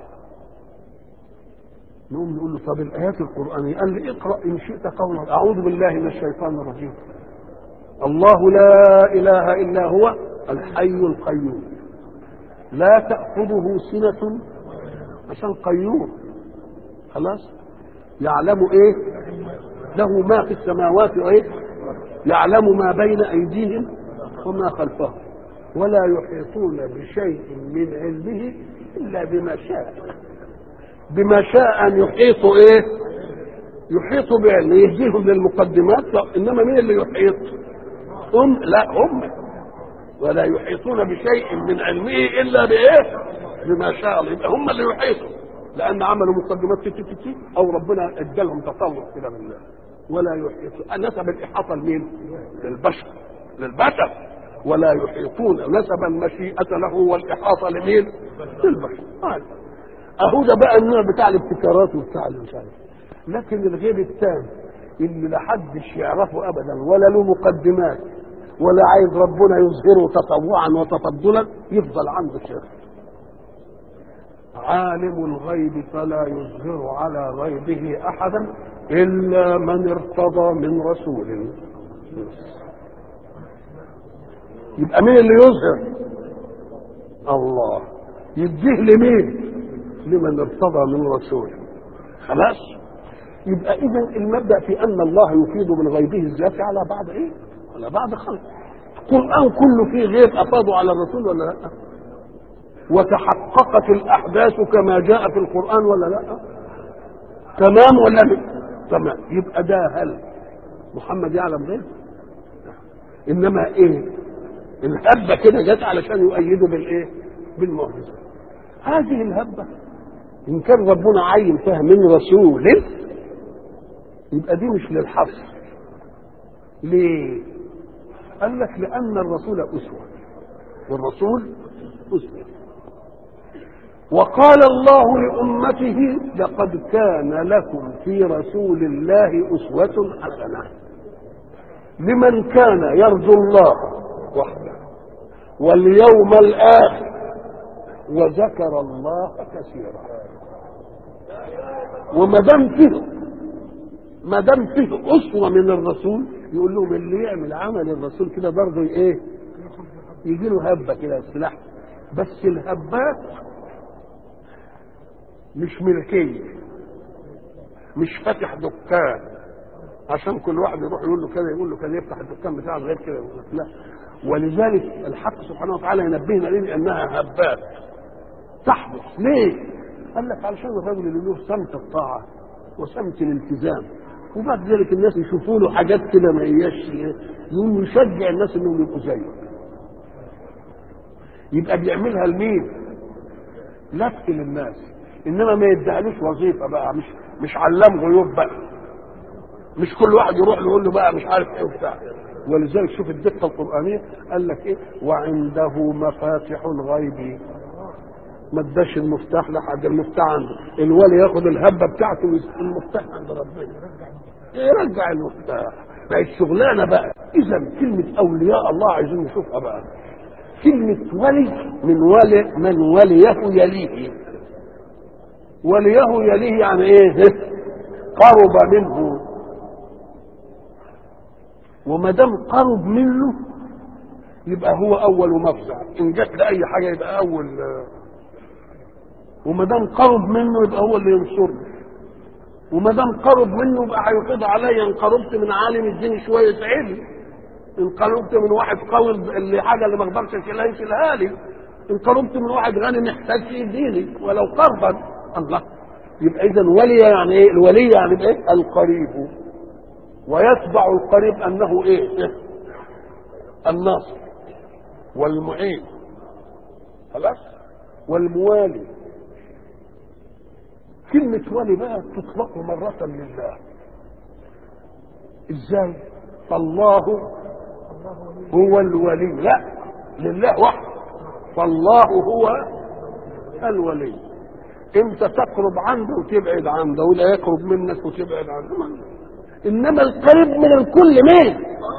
نقوم نقول له طب الايات القرانيه قال لي اقرا ان شئت قولا اعوذ بالله من الشيطان الرجيم الله لا اله الا هو الحي القيوم لا تاخذه سنه عشان قيوم خلاص يعلم ايه له ما في السماوات وايه يعلم ما بين ايديهم وما خلفهم ولا يحيطون بشيء من علمه الا بما شاء بما شاء ان يحيطوا ايه يحيطوا بعلمه يهديهم للمقدمات انما مين اللي يحيط هم لا هم ولا يحيطون بشيء من علمه الا بايه بما شاء الله يبقى هم اللي يحيطوا لان عملوا مقدمات تي تي تي او ربنا ادالهم تطلع كده من الله ولا يحيطون نسب الاحاطه لمين؟ للبشر للبشر ولا يحيطون نسب المشيئه له والاحاطه لمين؟ للبشر آه. اهو ده بقى النوع بتاع الابتكارات وبتاع اللي مش عارف لكن الغيب الثاني اللي لا حدش يعرفه ابدا ولا له مقدمات ولا عايز ربنا يظهره تطوعا وتفضلا يفضل عنده سر عالم الغيب فلا يظهر على غيبه احدا الا من ارتضى من رسول يبقى مين اللي يظهر الله يديه لمين لمن ارتضى من رسول خلاص يبقى اذا المبدا في ان الله يفيد من غيبه الذاتي على بعض ايه على بعض خلق القران كله فيه غيب افاضوا على الرسول ولا لا وتحققت الاحداث كما جاء في القران ولا لا تمام ولا لا تمام يبقى ده هل محمد يعلم غيب انما ايه الهبه كده جت علشان يؤيدوا بالايه بالمعجزه هذه الهبه ان كان ربنا عين فيها من رسول يبقى دي مش للحصر ليه قال لك لان الرسول اسوه والرسول اسوه وقال الله لأمته لقد كان لكم في رسول الله أسوة حسنة لمن كان يرجو الله وحده واليوم الآخر وذكر الله كثيرا وما دام فيه ما دام فيه أسوة من الرسول يقول لهم اللي يعمل عمل الرسول كده برضه ايه يجي له هبه كده السلاح بس الهبات مش ملكيه مش فاتح دكان عشان كل واحد يروح يقول له كذا يقول له كذا يفتح الدكان بتاعه غير كده لا ولذلك الحق سبحانه وتعالى ينبهنا ليه انها هبات تحدث ليه؟ قال لك علشان الرجل اللي له سمت الطاعه وسمت الالتزام وبعد ذلك الناس يشوفوا له حاجات كده ما هياش يقوم يشجع الناس انهم يبقوا زيه يبقى بيعملها لمين؟ لفت للناس انما ما يدعلوش وظيفه بقى مش مش علام غيوب بقى مش كل واحد يروح له يقول له بقى مش عارف ايه وبتاع ولذلك شوف الدقه القرانيه قال لك ايه وعنده مفاتح الغيب ما اداش المفتاح لحد المفتاح عنده الولي ياخد الهبه بتاعته المفتاح عند ربنا يرجع المفتاح بقى الشغلانه بقى اذا كلمه اولياء الله عايزين نشوفها بقى كلمه ولي من ولي من وليه يليه وليه يليه يعني ايه قرب منه وما دام قرب منه يبقى هو اول مفزع ان جت لاي حاجه يبقى اول وما دام قرب منه يبقى هو اللي ينصرني وما دام قرب منه يبقى هيفيض عليا ان قربت من عالم يديني شويه علم ان قربت من واحد قوي اللي حاجه اللي ما اقدرش اشيلها يشيلها لي ان قربت من واحد غني محتاج يديني ولو قربا الله يبقى اذا ولي يعني ايه الولي يعني ايه القريب ويتبع القريب انه ايه, إيه؟ الناصر والمعين خلاص والموالي كلمة ولي بقى تطلق مرة لله ازاي فالله هو الولي لا لله وحده فالله هو الولي انت تقرب عنده وتبعد عنده ولا يقرب منك وتبعد عنه انما القريب من الكل مين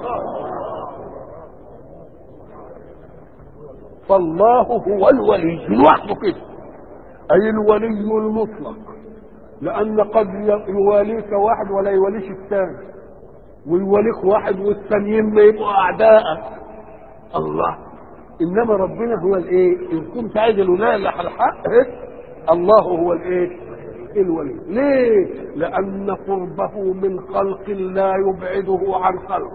فالله هو الولي لوحده كده اي الولي المطلق لان قد يواليك واحد ولا يواليش الثاني ويواليك واحد والثانيين ما يبقوا اعداءك الله انما ربنا هو الايه ان كنت عايز الولايه اللي على الحق إيه؟ الله هو الايه الولي ليه لان قربه من خلق لا يبعده عن خلق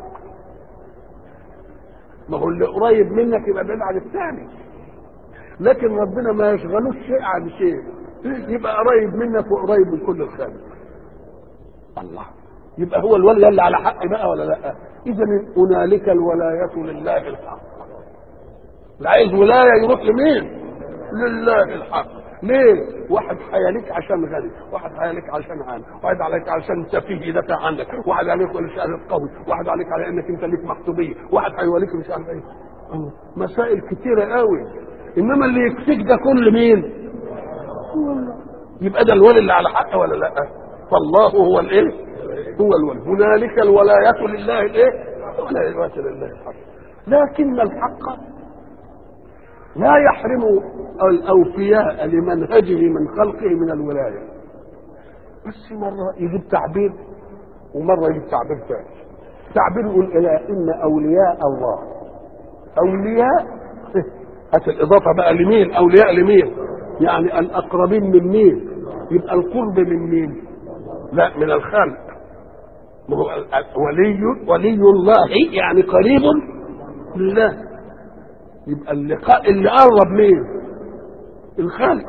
ما هو اللي قريب منك يبقى بعيد عن الثاني لكن ربنا ما يشغلوش شيء عن شيء يبقى قريب منك وقريب من كل الخلق الله يبقى هو الولي اللي على حق بقى ولا لا اذا هنالك الولايه لله الحق اللي عايز ولايه يروح لمين لله الحق ليه؟ واحد حياليك عشان غني، واحد حياليك عشان عام، واحد عليك عشان سفيه يدافع عنك، واحد عليك علشان قوي، واحد عليك على انك انت ليك محسوبيه، واحد هيوليك مش عارف ايه. مسائل كتيره قوي انما اللي يكفيك ده كل مين؟ يبقى ده الولي اللي على حق ولا لا؟ فالله هو الايه؟ هو الولي، هنالك الولاية لله الايه؟ الولاية لله الحق. لكن الحق لا يحرم الأوفياء لمنهجه من خلقه من الولاية بس مرة يجيب تعبير ومرة يجيب تعبير ثاني تعبير يقول إلى إن أولياء الله أولياء هات الإضافة بقى لمين أولياء لمين يعني الأقربين من مين يبقى القرب من مين لا من الخلق ما هو ولي ولي الله يعني قريب لله يبقى اللي اللي قرب مين الخالق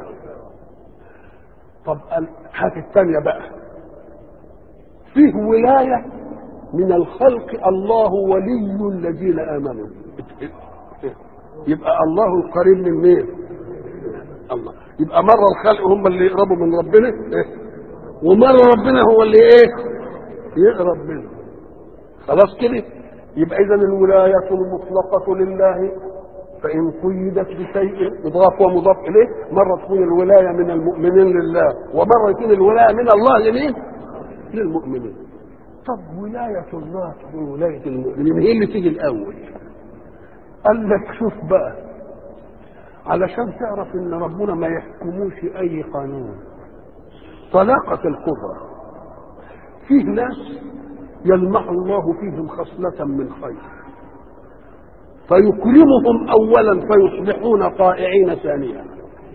طب هات الثانيه بقى فيه ولايه من الخلق الله ولي الذين امنوا يبقى الله القريب من مين الله يبقى مره الخلق هم اللي يقربوا من ربنا ومره ربنا هو اللي ايه يقرب منه خلاص كده يبقى اذا الولايه المطلقه لله فإن قيدت بشيء مضاف ومضاف إليه مرة تكون الولاية من المؤمنين لله ومرة يكون الولاية من الله لمين؟ للمؤمنين طب ولاية الله تكون ولاية المؤمنين هي اللي تيجي الأول قال لك شوف بقى علشان تعرف ان ربنا ما يحكموش اي قانون طلاقة القدرة فيه ناس يلمح الله فيهم خصلة من خير فيكرمهم اولا فيصبحون طائعين ثانيا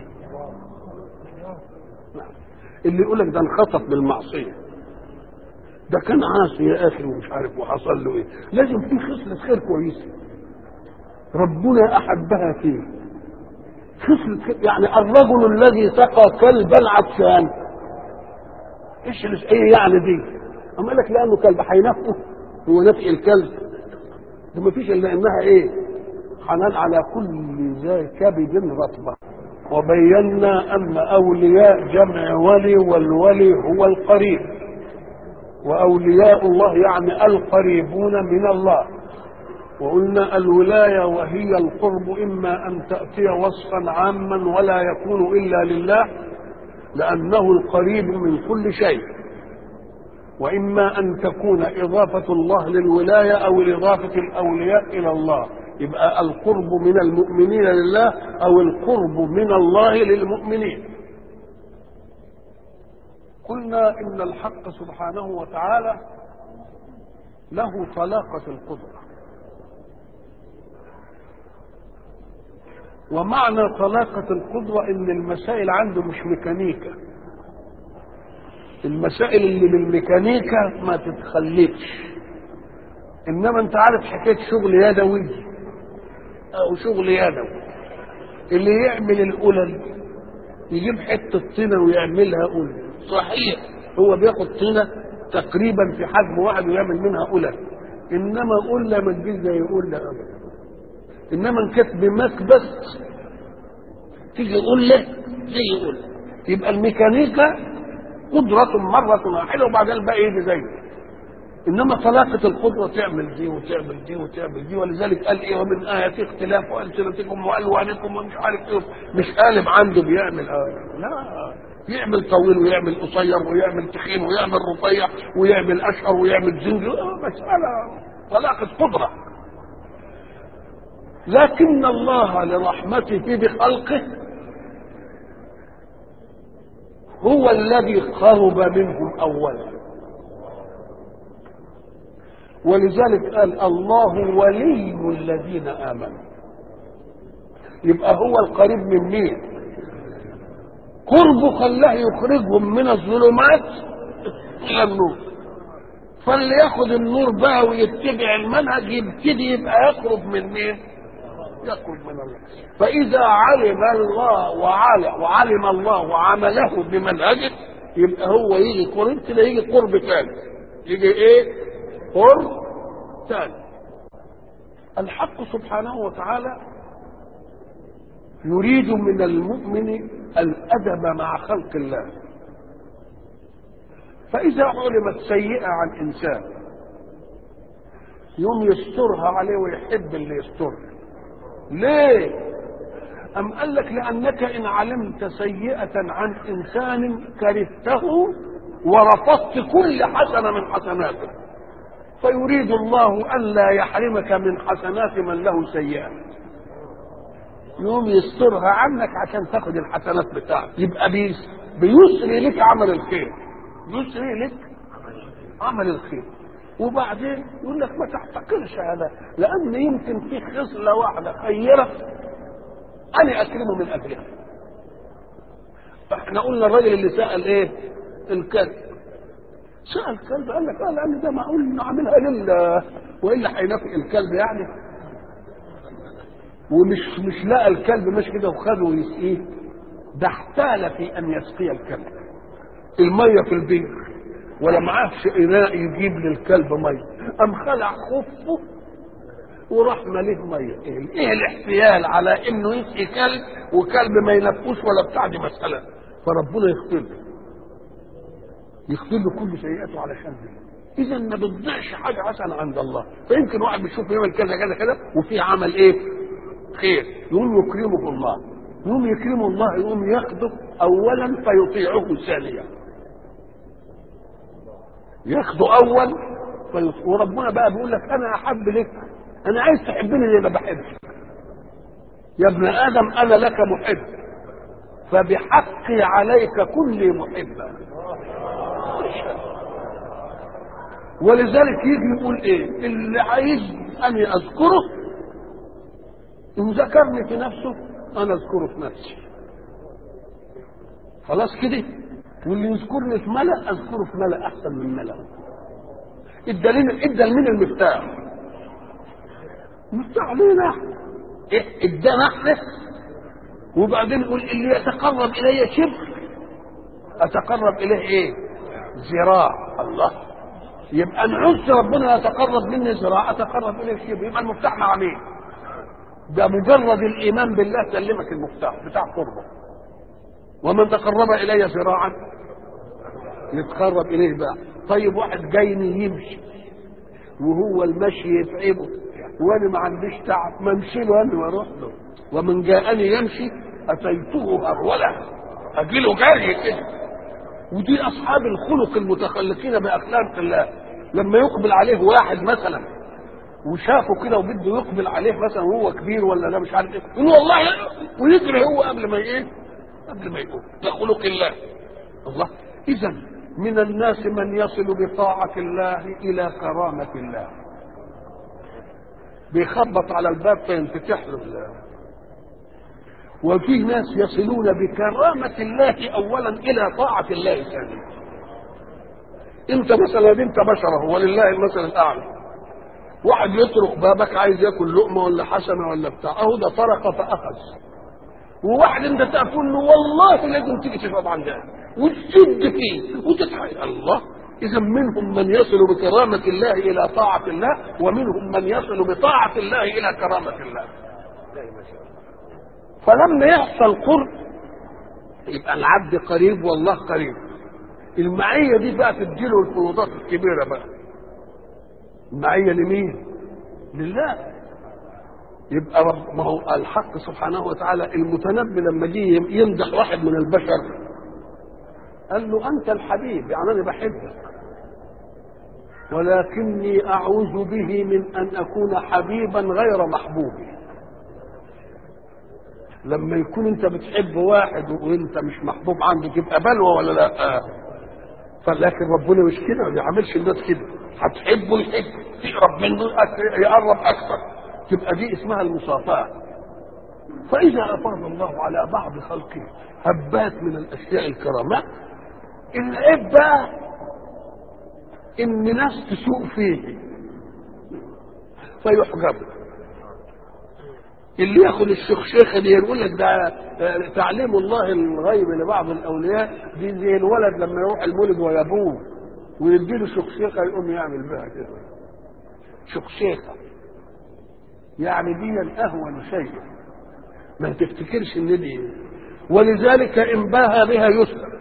اللي يقول لك ده انخطف بالمعصيه ده كان عاصي يا اخي ومش عارف وحصل له ايه لازم في خصله خير كويسه ربنا احبها فيه خصله خير يعني الرجل الذي سقى كلبا عطشان ايش اللي- ايه يعني دي اما قال لك لانه كلب هينفقه هو نفق الكلب ده ما فيش الا انها ايه حنان على كل ذا كبد رطبه وبينا ان اولياء جمع ولي والولي هو القريب واولياء الله يعني القريبون من الله وقلنا الولايه وهي القرب اما ان تاتي وصفا عاما ولا يكون الا لله لانه القريب من كل شيء واما ان تكون اضافه الله للولايه او اضافه الاولياء الى الله يبقى القرب من المؤمنين لله او القرب من الله للمؤمنين قلنا ان الحق سبحانه وتعالى له طلاقه القدره ومعنى طلاقه القدره ان المسائل عنده مش ميكانيكا المسائل اللي بالميكانيكا ما تتخلفش انما انت عارف حكايه شغل يدوي او شغل يدوي اللي يعمل القلل يجيب حته طينه ويعملها قلل صحيح هو بياخد طينه تقريبا في حجم واحد ويعمل منها قلل انما قله ما تجيش زي قله ابدا انما ان كانت بمكبس تيجي قله زي قله يبقى الميكانيكا قدرة مرة واحدة وبعدين الباقي يجي زيه انما طلاقة القدرة تعمل دي وتعمل دي وتعمل دي ولذلك قال ايه ومن آيات اختلاف ألسنتكم وألوانكم ومش عارف ايه مش قالب عنده بيعمل آه. لا يعمل طويل ويعمل قصير ويعمل تخين ويعمل رفيع ويعمل اشقر ويعمل زنجر آه مسألة طلاقة قدرة لكن الله لرحمته بخلقه هو الذي خرب منهم اولا ولذلك قال الله ولي الذين امنوا يبقى هو القريب من مين قربه خلاه يخرجهم من الظلمات الى النور فاللي ياخد النور بقى ويتبع المنهج يبتدي يبقى يخرج من مين يخرج من الله فإذا علم الله وعلم, وعلم الله وعمله بمنهجه يبقى هو يجي قرب كده يجي قرب ثاني يجي ايه قرب ثاني الحق سبحانه وتعالى يريد من المؤمن الأدب مع خلق الله فإذا علمت سيئة عن إنسان يوم يسترها عليه ويحب اللي يسترها ليه أم قال لك لأنك إن علمت سيئة عن إنسان كرهته ورفضت كل حسنة من حسناته فيريد الله ألا يحرمك من حسنات من له سيئة يوم يسترها عنك عشان تاخد الحسنات بتاعتك يبقى بيس بيسري لك عمل الخير يسري لك عمل الخير وبعدين يقول لك ما تعتقلش هذا لان يمكن في خصله واحده خيره انا اكرمه من اجلها احنا قلنا الراجل اللي سال ايه الكلب سال الكلب قال لك اه لان ده معقول انه عاملها لله والا هينافق الكلب يعني ومش مش لقى الكلب ماشي كده وخده ويسقيه ده احتال في ان يسقي الكلب الميه في البير ولا معاهش اناء يجيب للكلب ميه قام خلع خفه وراح مليه ميه ايه, إيه الاحتيال على انه يسقي كلب وكلب ما ينفوش ولا بتاع دي مساله فربنا يغفر له يغفر له كل سيئاته علشان دي اذا ما بتضيعش حاجه حسنه عند الله فيمكن واحد بيشوف يعمل كذا كذا كذا وفي عمل ايه خير يقوم يكرمه الله يقوم يكرمه الله يقوم ياخده اولا فيطيعه ثانيا ياخده اول فيطيع وربنا بقى بيقول لك انا احب لك انا عايز تحبني زي ما بحبك يا ابن ادم انا لك محب فبحقي عليك كلي محبا ولذلك يجي يقول ايه اللي عايز اني اذكره ان ذكرني في نفسه انا اذكره في نفسي خلاص كده واللي يذكرني في ملأ اذكره في ملأ احسن من ملأ الدليل ادى لمين المفتاح المفتاح لينا إيه ادانا احنا وبعدين يقول اللي يتقرب الي شبر اتقرب اليه ايه ذراع الله يبقى نعوز ربنا يتقرب مني ذراع اتقرب اليه شبر يبقى المفتاح مع مين ده مجرد الايمان بالله سلمك المفتاح بتاع قربه ومن تقرب الي ذراعا يتقرب اليه بقى طيب واحد جايني يمشي وهو المشي يتعبه وانا ما عنديش تعب ما امشي له انا واروح له ومن جاءني يمشي اتيته هروله اجي له جري كده ودي اصحاب الخلق المتخلقين باخلاق الله لما يقبل عليه واحد مثلا وشافه كده وبده يقبل عليه مثلا وهو كبير ولا لا مش عارف ايه يقول والله ويجري هو قبل ما ايه قبل ما يقوم ده خلق الله الله اذا من الناس من يصل بطاعة الله إلى كرامة الله بيخبط على الباب فينفتح له الله وفيه ناس يصلون بكرامة الله أولا إلى طاعة الله ثانيا أنت مثلا أنت بشرة ولله المثل الأعلى واحد يطرق بابك عايز ياكل لقمة ولا حسنة ولا بتاع أهو ده طرق فأخذ وواحد انت تقول له والله لازم تيجي تشرب عندها وتشد فيه وتتحايل الله اذا منهم من يصل بكرامه الله الى طاعه الله ومنهم من يصل بطاعه الله الى كرامه الله فلما يحصل قرب يبقى العبد قريب والله قريب المعيه دي بقى تديله الفروضات الكبيره بقى المعيه لمين لله يبقى رب ما هو الحق سبحانه وتعالى المتنبي لما جه يمدح واحد من البشر قال له انت الحبيب يعني انا بحبك ولكني اعوذ به من ان اكون حبيبا غير محبوب لما يكون انت بتحب واحد وانت مش محبوب عنده تبقى بلوى ولا لا فلكن ربنا مش كده ما بيعملش الناس كده هتحبه يحب تقرب منه يقرب اكثر تبقى دي اسمها المصافاه فاذا افاض الله على بعض خلقه هبات من الاشياء الكرامات العيب بقى ان ناس تسوء فيه فيحجب اللي ياخد الشيخ دي يقول لك ده تعليم الله الغيب لبعض الاولياء دي زي الولد لما يروح المولد ويابوه ويديله شخشيخه يقوم يعمل بها كده شخشيخه يعني دي اهون شيء ما تفتكرش ان دي ولذلك ان باها بها يسلم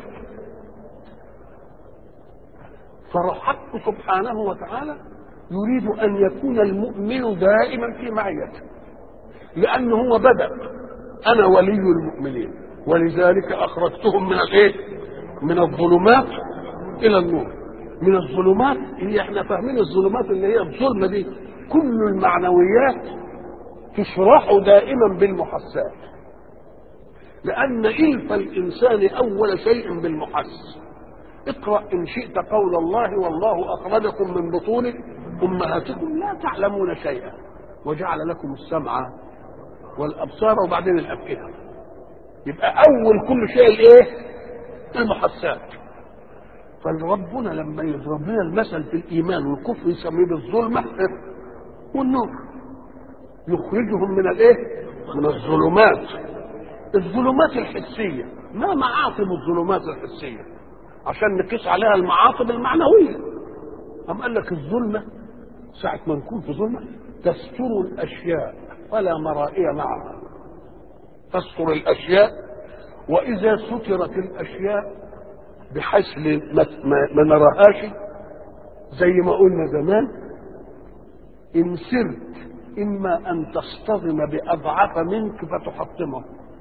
فالحق سبحانه وتعالى يريد ان يكون المؤمن دائما في معيته لانه هو بدا انا ولي المؤمنين ولذلك اخرجتهم من الايه من الظلمات الى النور من الظلمات اللي احنا فاهمين الظلمات اللي هي الظلمه دي كل المعنويات تشرح دائما بالمحسات لأن إلف الإنسان أول شيء بالمحس اقرأ إن شئت قول الله والله أخرجكم من بطون أمهاتكم لا تعلمون شيئا وجعل لكم السمع والأبصار وبعدين الأفئدة يبقى أول كل شيء الإيه؟ المحسات فربنا لما يضرب لنا المثل في الإيمان والكفر يسميه بالظلمة والنور يخرجهم من الايه من الظلمات الظلمات الحسيه ما معاصم الظلمات الحسيه عشان نقيس عليها المعاصم المعنويه أم قال لك الظلمه ساعه ما نكون في ظلمه تستر الاشياء ولا مرائي معها تستر الاشياء واذا سترت الاشياء بحيث ما, ما نراهاش زي ما قلنا زمان ان سرت إما أن تصطدم بأضعف منك فتحطمه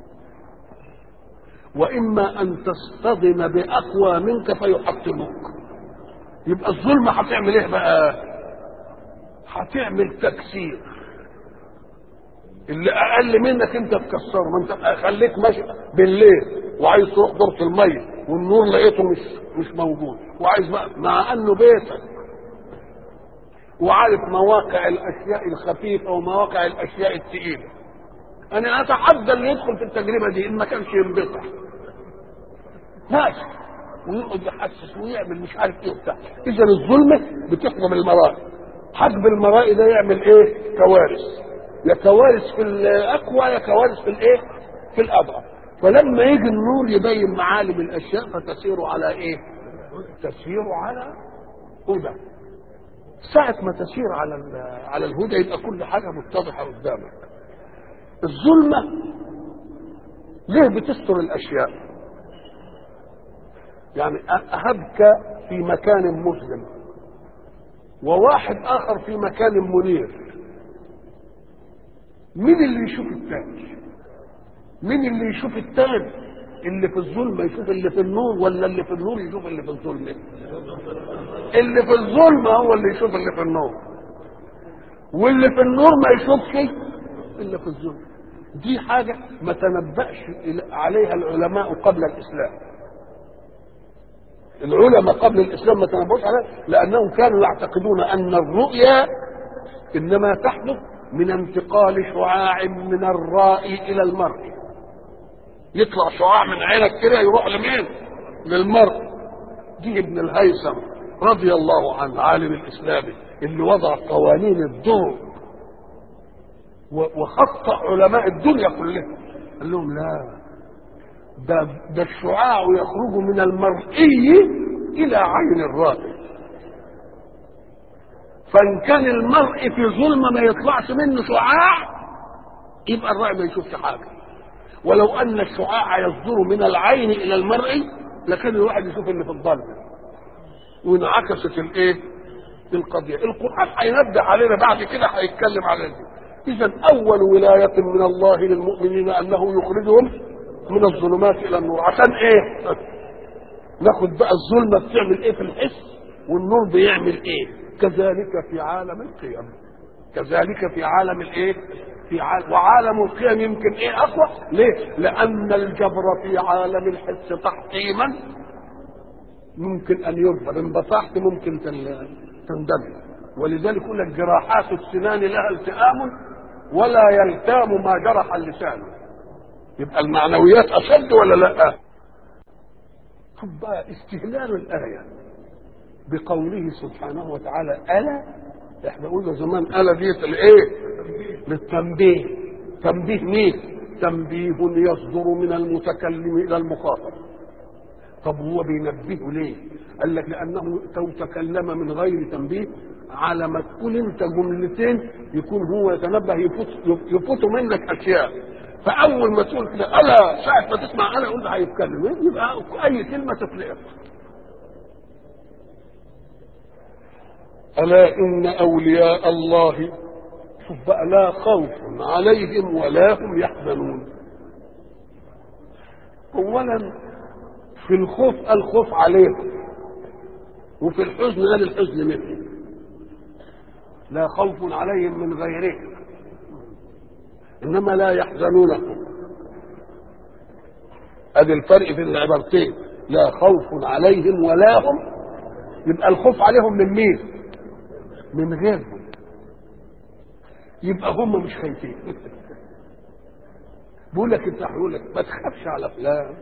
وإما أن تصطدم بأقوى منك فيحطمك يبقى الظلم هتعمل إيه بقى؟ هتعمل تكسير اللي أقل منك أنت تكسره ما أنت خليك ماشي بالليل وعايز تروح دورة المية والنور لقيته مش مش موجود وعايز بقى مع انه بيتك وعارف مواقع الاشياء الخفيفه ومواقع الاشياء الثقيله انا اتحدى اللي يدخل في التجربه دي ان ما كانش ينبطح ماشي ويقعد يحسس ويعمل مش عارف ايه وبتاع اذا الظلمه بتحكم المرائي حجب المرائي ده يعمل ايه كوارث يا كوارث في الاقوى يا كوارث في الايه في الاضعف فلما يجي النور يبين معالم الاشياء فتسير على ايه تسير على هدى ساعة ما تسير على على الهدى يبقى كل حاجة متضحة قدامك الظلمة ليه بتستر الأشياء يعني أهبك في مكان مظلم وواحد آخر في مكان منير مين اللي يشوف الثاني مين اللي يشوف الثاني اللي في الظلمة يشوف اللي في النور ولا اللي في النور يشوف اللي في الظلمة اللي في الظلمة هو اللي يشوف اللي في النور واللي في النور ما يشوفش اللي في الظلمة دي حاجة ما تنبأش عليها العلماء قبل الإسلام العلماء قبل الإسلام ما تنبأوش عليها لأنهم كانوا يعتقدون أن الرؤيا إنما تحدث من انتقال شعاع من الرائي إلى المرئي يطلع شعاع من عينك كده يروح لمين؟ للمرء دي ابن الهيثم رضي الله عنه عالم الاسلامي اللي وضع قوانين الضوء وخط علماء الدنيا كلها قال لهم لا ده ده الشعاع يخرج من المرئي الى عين الرائي فان كان المرء في ظلمه ما يطلعش منه شعاع يبقى الرائي ما يشوفش حاجه ولو ان الشعاع يصدر من العين الى المرء لكان الواحد يشوف اللي في الظلمه وانعكست الايه القضيه القران هينبه علينا بعد كده هيتكلم على دي اذا اول ولايه من الله للمؤمنين انه يخرجهم من الظلمات الى النور عشان ايه ناخد بقى الظلمه بتعمل ايه في الحس والنور بيعمل ايه كذلك في عالم القيم كذلك في عالم الايه في عالم وعالم القيم يمكن ايه اقوى ليه لان الجبر في عالم الحس تحطيما ممكن ان يرفض ان بصحت ممكن تندمج ولذلك يقول لك جراحات السنان لها التئام ولا يلتام ما جرح اللسان يبقى المعنويات اشد ولا لا شوف بقى استهلال الايه بقوله سبحانه وتعالى الا احنا قلنا زمان الا ديت الايه للتنبيه تنبيه مين تنبيه يصدر من المتكلم الى المخاطب طب هو بينبهه ليه قال لك لانه لو تكلم من غير تنبيه على ما تقول انت جملتين يكون هو يتنبه يفوت يفوت منك اشياء فاول ما تقول كده الا ساعه ما تسمع انا قلت هيتكلم يبقى اي كلمه تفلق الا ان اولياء الله شوف بقى لا خوف عليهم ولا هم يحزنون اولا في الخوف الخوف عليهم وفي الحزن قال الحزن منهم لا خوف عليهم من غيرهم انما لا يحزنونكم ادي الفرق في العبارتين لا خوف عليهم ولا هم يبقى الخوف عليهم من مين من غيرهم يبقى هم مش خايفين بقول لك انت هيقول لك ما تخافش على فلان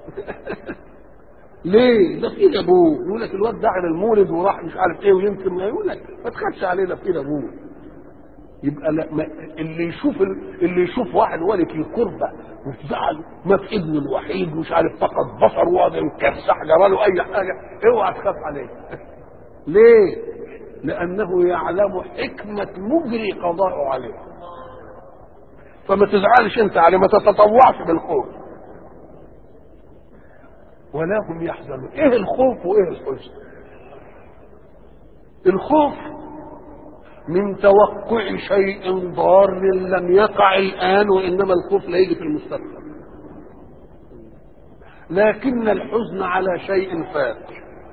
ليه؟ ده في ايد ابوه يقول لك الواد ده على المولد وراح مش عارف ايه ويمكن ما يقول لك ما تخافش عليه ده في ايد ابوه يبقى لا ما اللي يشوف اللي يشوف واحد والد في كربه وتزعل ما في ابنه الوحيد مش عارف فقد بصر وقعد يكسح جراله اي حاجه اوعى تخاف عليه ليه؟ لانه يعلم حكمه مجري قضاءه عليه فما تزعلش انت عليه ما تتطوعش بالخوف ولا هم يحزنون ايه الخوف وايه الحزن الخوف من توقع شيء ضار لم يقع الآن وإنما الخوف لا يجي في المستقبل لكن الحزن على شيء فات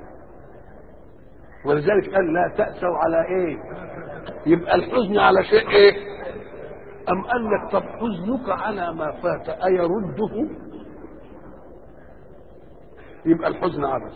ولذلك قال لا تأسوا على ايه يبقى الحزن على شيء ايه أم قال لك طب حزنك على ما فات أيرده يبقى الحزن عبث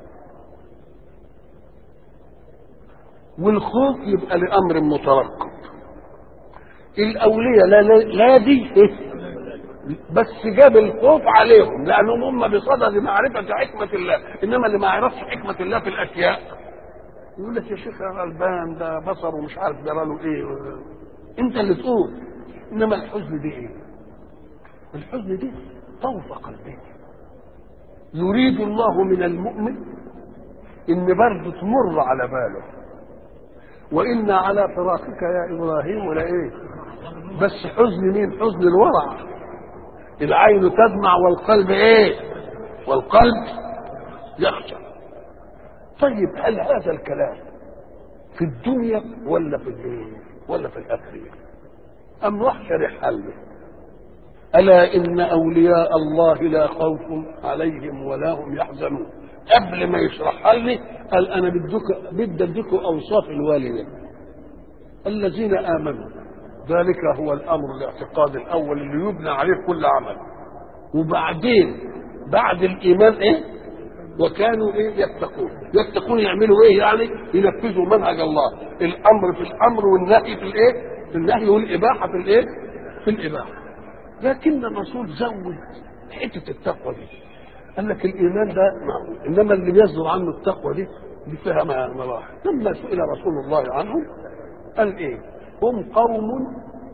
والخوف يبقى لأمر مترقب الأولياء لا, لا, لا دي بس جاب الخوف عليهم لأنهم هم بصدد معرفة حكمة الله إنما اللي ما يعرفش حكمة الله في الأشياء يقول لك يا شيخ يا غلبان ده بصر ومش عارف جرى له ايه انت اللي تقول انما الحزن دي ايه الحزن دي طوف قلبه يريد الله من المؤمن ان برضه تمر على باله وإنا على فراقك يا إبراهيم لإيه بس حزن مين حزن الورع العين تدمع والقلب إيه والقلب يخشع طيب هل هذا الكلام في الدنيا ولا في الدنيا ولا في الآخرة أم راح شرح حله ألا إن أولياء الله لا خوف عليهم ولا هم يحزنون قبل ما يشرحها لي قال أنا بدك بدي أديكم أوصاف الوالدين الذين آمنوا ذلك هو الأمر الاعتقاد الأول اللي يبنى عليه كل عمل وبعدين بعد الإيمان إيه وكانوا إيه يتقون يتقون يعملوا إيه يعني ينفذوا منهج الله الأمر في الأمر والنهي في الإيه في النهي والإباحة في الإيه في الإباحة لكن الرسول زود حتة التقوى دي قال لك الايمان ده معقول انما اللي بيصدر عنه التقوى دي دي فيها مراحل لما سئل رسول الله عنهم قال ايه هم قوم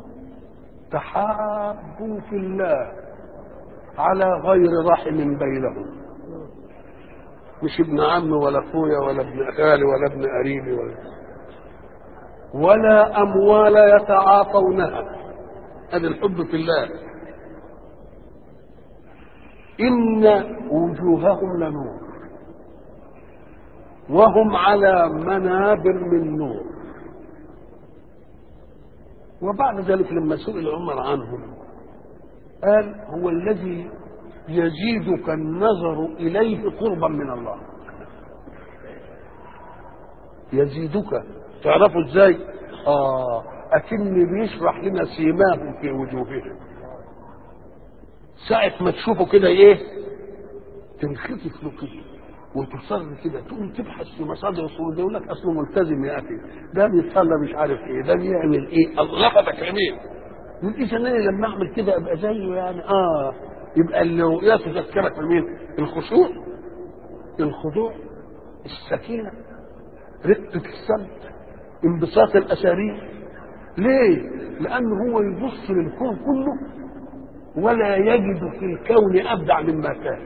تحابوا في الله على غير رحم بينهم مش ابن عم ولا اخويا ولا ابن خالي ولا ابن قريبي ولا ولا اموال يتعاطونها هذا الحب في الله إن وجوههم لنور وهم على منابر من نور وبعد ذلك لما سئل عمر عنهم قال هو الذي يزيدك النظر إليه قربا من الله يزيدك تعرفوا ازاي اه اكن بيشرح لنا سيماهم في وجوههم ساعة ما تشوفه كده ايه تنخفف له كده وتصر كده تقوم تبحث في مصادر الصور ده يقول لك اصله ملتزم يا اخي ده بيصلى مش عارف ايه ده بيعمل ايه الله لفتك عينيه يقول اذا انا لما اعمل كده ابقى زيه يعني اه يبقى اللي رؤياه تذكرك بمين؟ الخشوع الخضوع السكينه رقه الصمت انبساط الاسارير ليه؟ لأنه هو يبص للكون كله ولا يجد في الكون أبدع مما كان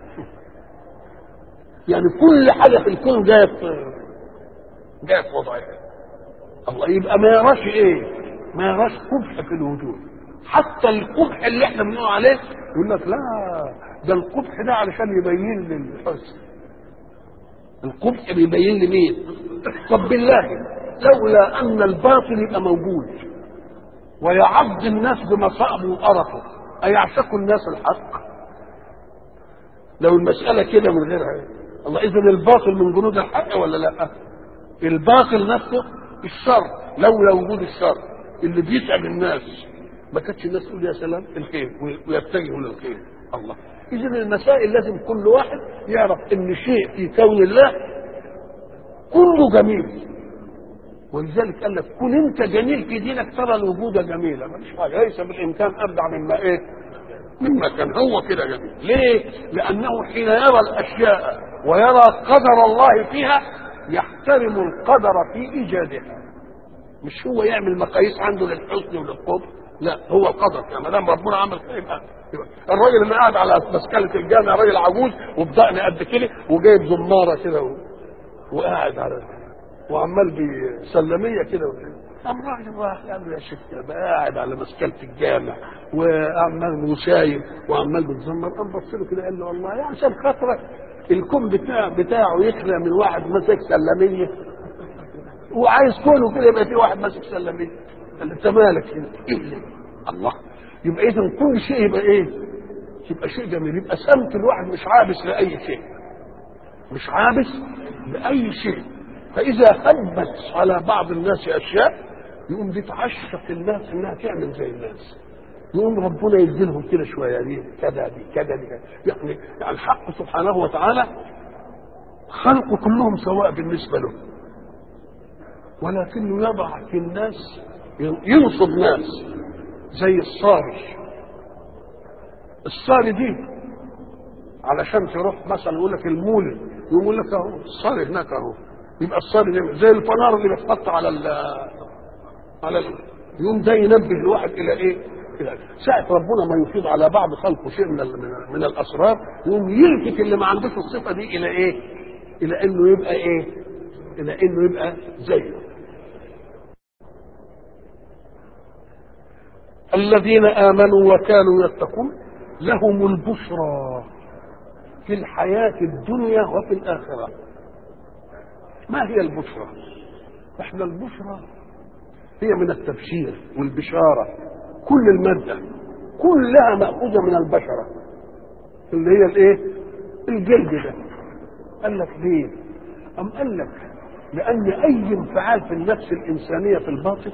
يعني كل حاجة في الكون جاية في جاية في وضعها الله يبقى ما يراش ايه؟ ما يراش قبح في الوجود حتى القبح اللي احنا بنقول عليه يقول لك لا ده القبح ده علشان يبين لي الحسن القبح بيبين لي مين؟ طب بالله لولا ان الباطل يبقى موجود ويعض الناس بمصائبه وقرفه ايعشق الناس الحق لو المساله كده من غيرها الله اذا الباطل من جنود الحق ولا لا الباطل نفسه الشر لولا وجود الشر اللي بيتعب الناس ما كانتش الناس تقول يا سلام الخير ويتجهوا للخير الله اذا المسائل لازم كل واحد يعرف ان شيء في كون الله كله جميل ولذلك قال لك كن انت جميل في دينك ترى الوجود جميلا مفيش حاجه ليس بالامكان ابدع مما ايه؟ مما كان هو كده جميل ليه؟ لانه حين يرى الاشياء ويرى قدر الله فيها يحترم القدر في ايجادها مش هو يعمل مقاييس عنده للحسن وللقبح لا هو القدر يعني ما دام ربنا عمل كده يبقى الراجل اللي قاعد على مسكنه الجامع راجل عجوز وبدقن قد كده وجايب زماره كده وقاعد على وعمال بسلميه كده قام راجل راح قال له يا شيخ بقى قاعد على مسكنه الجامع وعمال وسايب وعمال بتزمر قام بص له كده قال له والله يعني عشان خاطرك الكون بتاع بتاعه يخلى من واحد ماسك سلميه وعايز كونه كده يبقى في واحد ماسك سلمين قال له انت مالك هنا ايه اللي الله يبقى اذا كل شيء يبقى ايه يبقى شيء جميل يبقى سمت الواحد مش عابس لاي شيء مش عابس لاي شيء فاذا هبت على بعض الناس اشياء يقوم دي تعشق الناس انها تعمل زي الناس يقوم ربنا يديلهم كده شويه دي كذا دي كذا دي كذا يعني يعني الحق سبحانه وتعالى خلقه كلهم سواء بالنسبه له ولكنه يضع في الناس ينصب ناس زي الصاري الصاري دي علشان تروح مثلا يقول لك المولد يقول لك اهو الصاري هناك اهو يبقى الصاري ده زي الفنار اللي بيتحط على ال على ال يقوم ده ينبه الواحد الى ايه؟ الى ساعة ربنا ما يفيض على بعض خلقه شيء من ال- من الاسرار يقوم يلفت اللي ما عندوش الصفه دي الى ايه؟ الى انه يبقى ايه؟ الى انه يبقى زيه. الذين امنوا وكانوا يتقون لهم البشرى في الحياه الدنيا وفي الاخره. ما هي البشرى؟ احنا البشرى هي من التبشير والبشاره كل الماده كلها ماخوذه من البشره اللي هي الايه؟ الجلد ده قال لك ليه؟ أم قال لك لأن أي انفعال في النفس الإنسانية في الباطن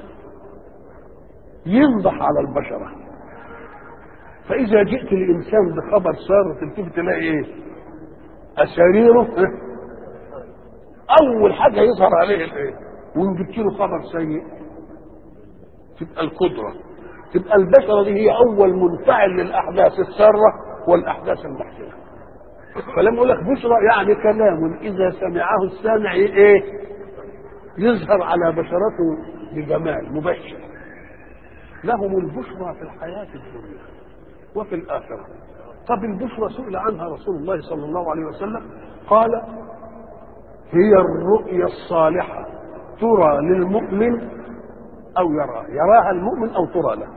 ينضح على البشرة فإذا جئت الإنسان بخبر سار تلتفت تلاقي إيه؟ أساريره ها؟ أول حاجة يظهر عليه الإيه؟ وإن جبت له خبر سيء تبقى القدرة تبقى البشرة دي هي أول منفعل للأحداث السارة والأحداث المحسنة فلما يقول لك بشرى يعني كلام اذا سمعه السامع ايه يظهر على بشرته بجمال مبشر لهم البشرى في الحياة الدنيا وفي الآخرة طب البشرى سئل عنها رسول الله صلى الله عليه وسلم قال هي الرؤيا الصالحة ترى للمؤمن أو يرى يراها المؤمن أو ترى له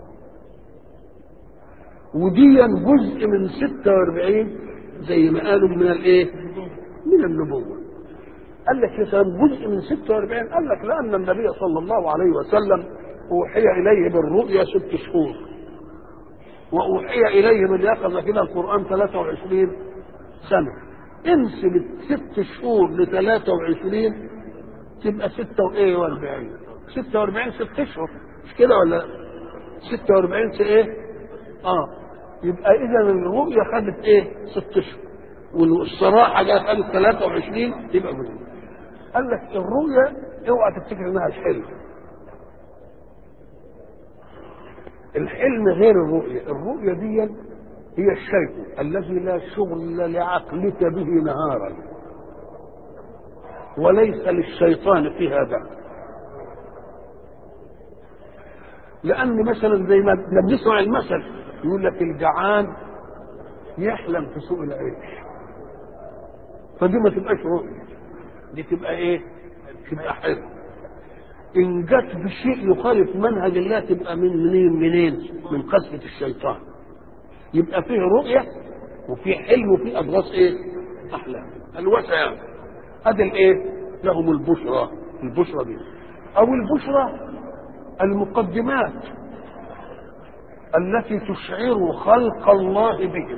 وديا جزء من 46 زي ما قالوا من الايه؟ من النبوه. قال لك مثلا جزء من 46 قال لك لان النبي صلى الله عليه وسلم اوحي اليه بالرؤيا ست شهور. واوحي اليه من ياخذ كده القران 23 سنه. انسب الست شهور ل 23 تبقى 6 وايه و40 46 ست اشهر مش كده ولا 46 في ايه؟ اه يبقى اذا الرؤيا خدت ايه؟ ست اشهر والصراحه جت خدت 23 يبقى جزء. قال لك الرؤيا اوعى تفتكر انها الحلم. الحلم غير الرؤيا، الرؤيا دي هي الشيء الذي لا شغل لعقلك به نهارا وليس للشيطان فيها دخل لان مثلا زي ما بنسمع المثل يقول لك الجعان يحلم في سوق العيش فدي ما تبقاش رؤية دي تبقى ايه تبقى حلم ان جت بشيء يخالف منهج الله تبقى من منين منين من قسوة الشيطان يبقى فيه رؤية وفي حلم وفي أضغاث ايه أحلام الوسع يعني ادي الايه لهم البشرى البشرى دي او البشرى المقدمات التي تشعر خلق الله بهم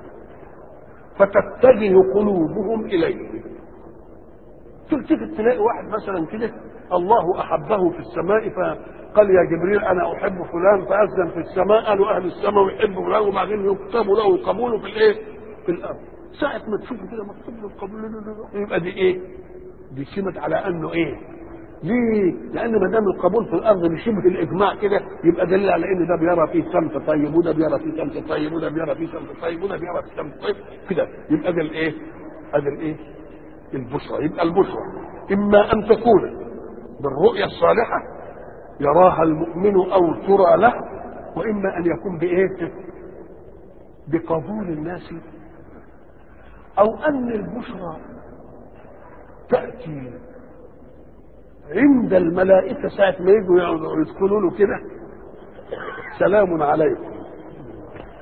فتتجه قلوبهم اليه تلتفت تلاقي واحد مثلا كده الله احبه في السماء فقال يا جبريل انا احب فلان فاذن في السماء قالوا اهل السماء يحب فلان وبعدين يكتب له القبول في الايه؟ في الارض ساعة ما تشوفه كده مكتوب له القبول يبقى دي ايه؟ دي سمت على انه ايه؟ ليه؟ لأن ما دام القبول في الأرض بشبه الإجماع كده يبقى دليل على إن ده بيرى فيه سمت طيب وده بيرى فيه سمت طيب وده بيرى فيه سمت طيب وده بيرى فيه سمت طيب كده يبقى ده الإيه؟ هذا الإيه؟ البشرى يبقى البشرى إما أن تكون بالرؤيا الصالحة يراها المؤمن أو ترى له وإما أن يكون بإيه؟ بقبول الناس أو أن البشرى تأتي عند الملائكة ساعة ما يجوا يدخلوا له كده سلام عليكم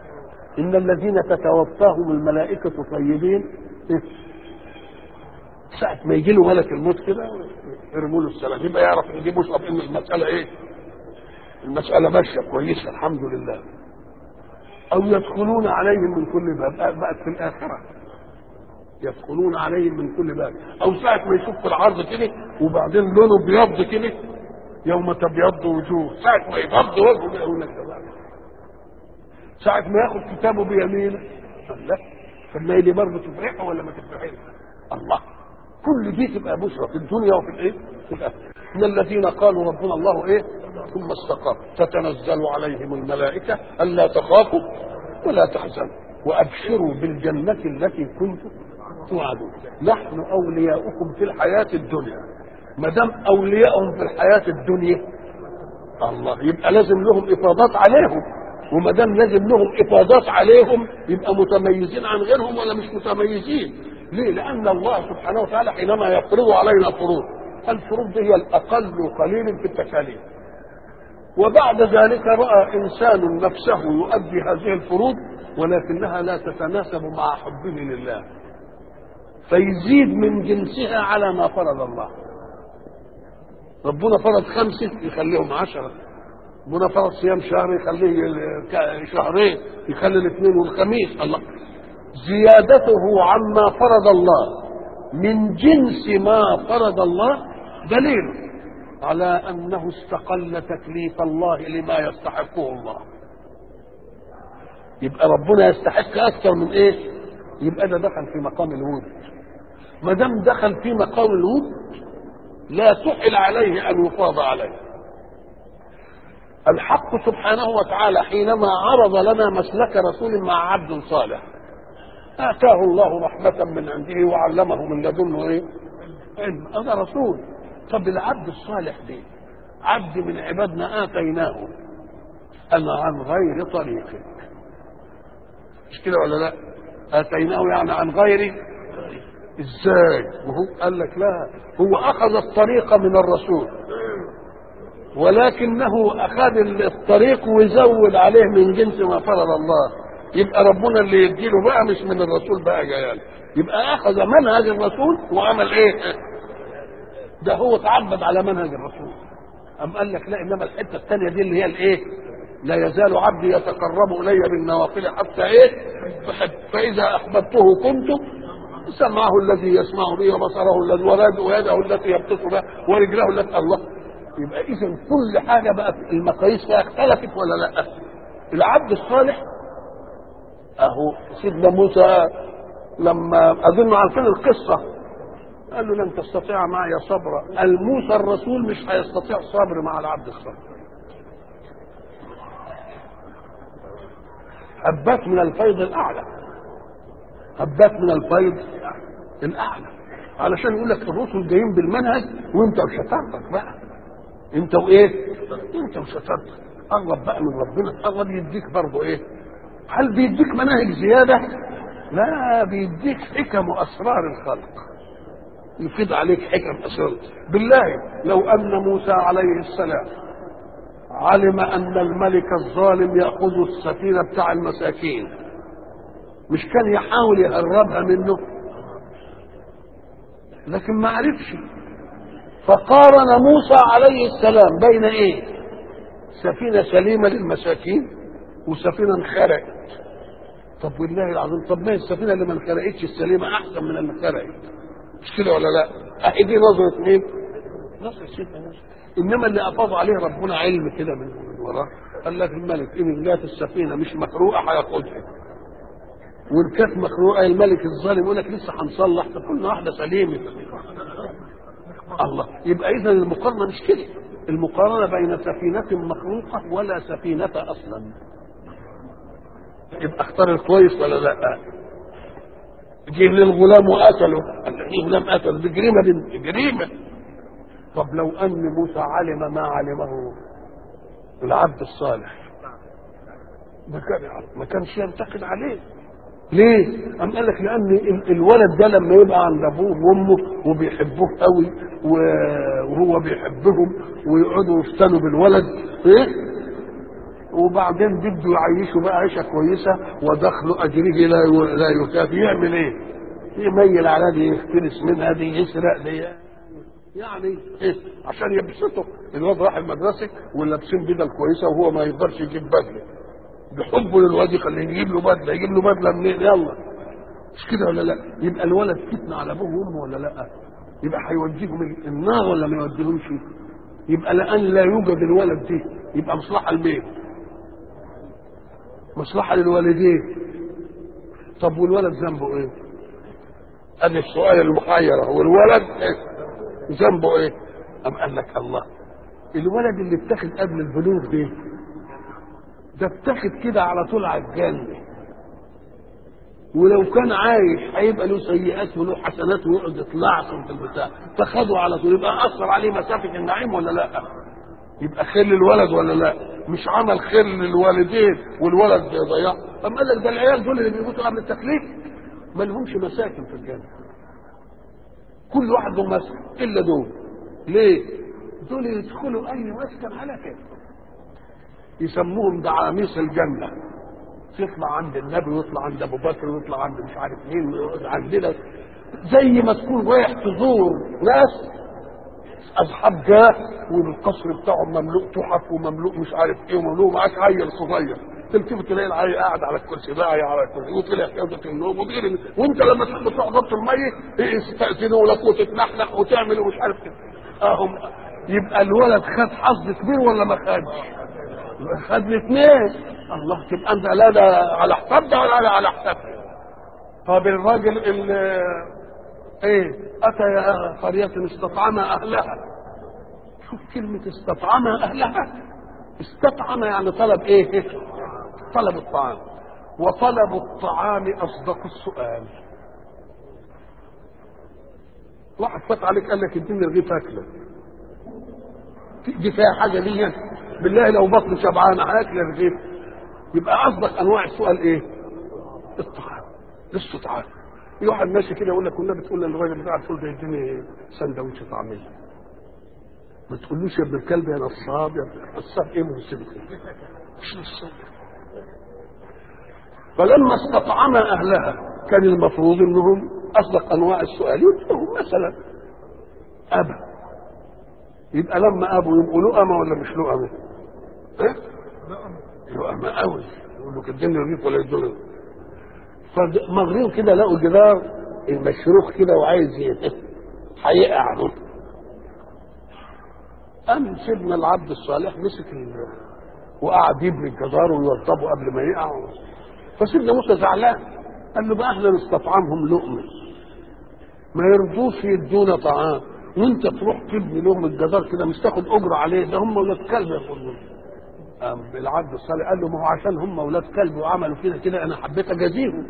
إن الذين تتوفاهم الملائكة طيبين ساعة ما يجي له ملك الموت كده يرموا له السلام يبقى يعرف ان دي مصحف ان المسألة ايه؟ المسألة ماشية كويسة الحمد لله. أو يدخلون عليهم من كل باب بقت في الآخرة. يدخلون عليهم من كل باب أو ساعة ما يشوف في العرض كده وبعدين لونه بيض كده يوم تبيض وجوه ساعة ما يبض وجهه يقول لك ده بقى. ساعة ما ياخد كتابه بيمينه لا فما دي برضه تفرحه ولا ما تفرحش الله كل دي تبقى بشرى في الدنيا وفي الايه؟ في الاخره. ان الذين قالوا ربنا الله ايه؟ ثم استقاموا تتنزل عليهم الملائكه الا تخافوا ولا تحزنوا وابشروا بالجنه التي كنتم توعدون. نحن اولياؤكم في الحياه الدنيا. ما دام اولياؤهم في الحياه الدنيا الله يبقى لازم لهم افاضات عليهم وما دام لازم لهم افاضات عليهم يبقى متميزين عن غيرهم ولا مش متميزين ليه؟ لأن الله سبحانه وتعالى حينما يفرض علينا فروض الفروض دي هي الأقل قليل في التكاليف وبعد ذلك رأى إنسان نفسه يؤدي هذه الفروض ولكنها لا تتناسب مع حبه لله فيزيد من جنسها على ما فرض الله ربنا فرض خمسة يخليهم عشرة ربنا فرض صيام شهر يخليه شهرين يخلي الاثنين والخميس الله زيادته عما فرض الله من جنس ما فرض الله دليل على انه استقل تكليف الله لما يستحقه الله يبقى ربنا يستحق اكثر من ايه يبقى ده دخل في مقام الود ما دام دخل في مقام الود لا تحل عليه ان يفاض عليه الحق سبحانه وتعالى حينما عرض لنا مسلك رسول مع عبد صالح آتاه الله رحمة من عنده وعلمه من لدنه إيه؟ علم هذا رسول طب العبد الصالح دي عبد من عبادنا آتيناه أنا عن غير طريقك مش كده ولا لا؟ آتيناه يعني عن غير ازاي؟ وهو قال لك لا هو أخذ الطريق من الرسول ولكنه أخذ الطريق وزود عليه من جنس ما فرض الله يبقى ربنا اللي يديله بقى مش من الرسول بقى جايال يبقى اخذ منهج الرسول وعمل ايه ده هو تعبد على منهج الرسول ام قال لك لا انما الحته الثانيه دي اللي هي الايه لا يزال عبدي يتقرب الي بالنوافل حتى ايه بحب فاذا احببته كنت سمعه الذي يسمع به وبصره الذي ويده التي يبطش بها ورجله التي الله يبقى اذا كل حاجه بقى المقاييس فيها اختلفت ولا لا العبد الصالح اهو سيدنا موسى لما اظن عارفين القصه قال له لن تستطيع معي صبرا الموسى الرسول مش هيستطيع صبر مع العبد الصالح هبات من الفيض الاعلى هبات من الفيض الاعلى علشان يقول لك الرسل جايين بالمنهج وانت وشطارتك بقى انت وايه انت وشطارتك قرب بقى من ربنا قرب يديك برضه ايه هل بيديك مناهج زيادة؟ لا بيديك حكم وأسرار الخلق يفيد عليك حكم أسرار بالله لو أن موسى عليه السلام علم أن الملك الظالم يأخذ السفينة بتاع المساكين مش كان يحاول يهربها منه لكن ما عرفش فقارن موسى عليه السلام بين ايه سفينة سليمة للمساكين وسفينة انخرقت طب والله العظيم طب ما هي السفينة اللي ما انخرقتش السليمة أحسن من اللي انخرقت مش كده ولا لا؟ أهي دي نظرة مين؟ نظرة سيدنا موسى إنما اللي أفاض عليه ربنا علم كده من وراه قال لك الملك إن جات السفينة مش مخروقة هياخدها وإن كانت مخروقة الملك الظالم يقول لك لسه هنصلح كل واحدة سليمة الله يبقى إذا المقارنة مش كده المقارنة بين سفينة مخروقة ولا سفينة أصلا يبقى اختار الكويس ولا لا جه للغلام وقتله قال له غلام قتل دي جريمه دي جريمه طب لو ان موسى علم ما علمه العبد الصالح ما كان ما كانش ينتقد عليه ليه؟ قام قال لك لان الولد ده لما يبقى عند ابوه وامه وبيحبوه قوي وهو بيحبهم ويقعدوا يفتنوا بالولد ايه؟ وبعدين بده يعيشه بقى عيشه كويسه ودخل اجره لا لا يكافي يعمل ايه؟ يميل على دي يختلس منها دي يسرق دي يعني ايه عشان يبسطوا الواد راح المدرسه ولابسين بدل كويسه وهو ما يقدرش يجيب بدله بحبه للواد يخليه يجيب له بدله يجيب له بدله منين يلا مش كده ولا لا يبقى الولد فتنه على ابوه وامه ولا لا يبقى هيوديهم النار ولا ما يوديهمش يبقى لان لا يوجد الولد دي يبقى مصلحه لمين مصلحه للوالدين طب والولد ذنبه ايه ادي السؤال المحير هو الولد إيه؟ ذنبه ايه ام قال لك الله الولد اللي اتاخد قبل البلوغ ده ده اتاخد كده على طول على الجنه ولو كان عايش هيبقى له سيئات وله حسنات ويقعد يطلعهم في البتاع فخده على طول يبقى اثر عليه مسافه النعيم ولا لا؟ يبقى خير للولد ولا لا؟ مش عمل خير للوالدين والولد ضيعه اما قال لك ده العيال دول اللي بيموتوا قبل التكليف ما لهمش مساكن في الجنه كل واحد له مسكن الا دول ليه؟ دول يدخلوا اي مسكن على كده يسموهم دعاميس الجنه يطلع عند النبي ويطلع عند ابو بكر ويطلع عند مش عارف مين ويقعد عندنا زي ما تكون رايح تزور ناس اصحاب جاه والقصر بتاعهم مملوء تحف ومملوء مش عارف ايه ومملوء معاك عيل صغير تلتفت تلاقي العيل قاعد على الكرسي باعي على الكرسي وطلع في اوضه النوم وغير وانت لما تحب تروح اوضه الميت يستاذنوا لك وتتنحنح وتعمل ومش عارف كده اهم يبقى الولد خد حظ كبير ولا ما خدش؟ خد الاثنين الله تبقى انت لا ده على حساب ده ولا على حساب طب الراجل اللي ايه اتى يا قرية استطعم اهلها شوف كلمة استطعم اهلها استطعم يعني طلب ايه طلب الطعام وطلب الطعام اصدق السؤال واحد فات عليك قال لك اديني رغيف اكله دي فيها حاجه دي بالله لو بطن شبعان هاكل رغيف يبقى اصدق انواع السؤال ايه؟ الطعام الاستطعام في واحد ماشي كده يقول لك كنا بتقول للراجل بتاع الفول ده يديني سندوتش طعميه ما تقولوش يا ابن الكلب يا نصاب يا نصاب ايه مصيبتك؟ مش نصاب فلما استطعم اهلها كان المفروض انهم اصدق انواع السؤال يدعوهم مثلا ابا يبقى لما ابوا يبقوا لؤمه ولا مش لؤمه؟ ها؟ لؤمه قوي يقول له كدني رغيف ولا يدوني فمغرين كده لقوا الجدار المشروخ كده وعايز هيقع قام سيدنا العبد الصالح مسك ال... وقعد يبني الجدار ويوضبه قبل ما يقع فسيدنا موسى زعلان قال له بقى احنا نستطعمهم لقمه ما يرضوش يدونا طعام وانت تروح تبني لهم الجدار كده مش تاخد اجره عليه ده هم ولاد كلب ياخدوا العبد الصالح قال له ما هو عشان هم ولاد كلب وعملوا كده كده انا حبيت اجازيهم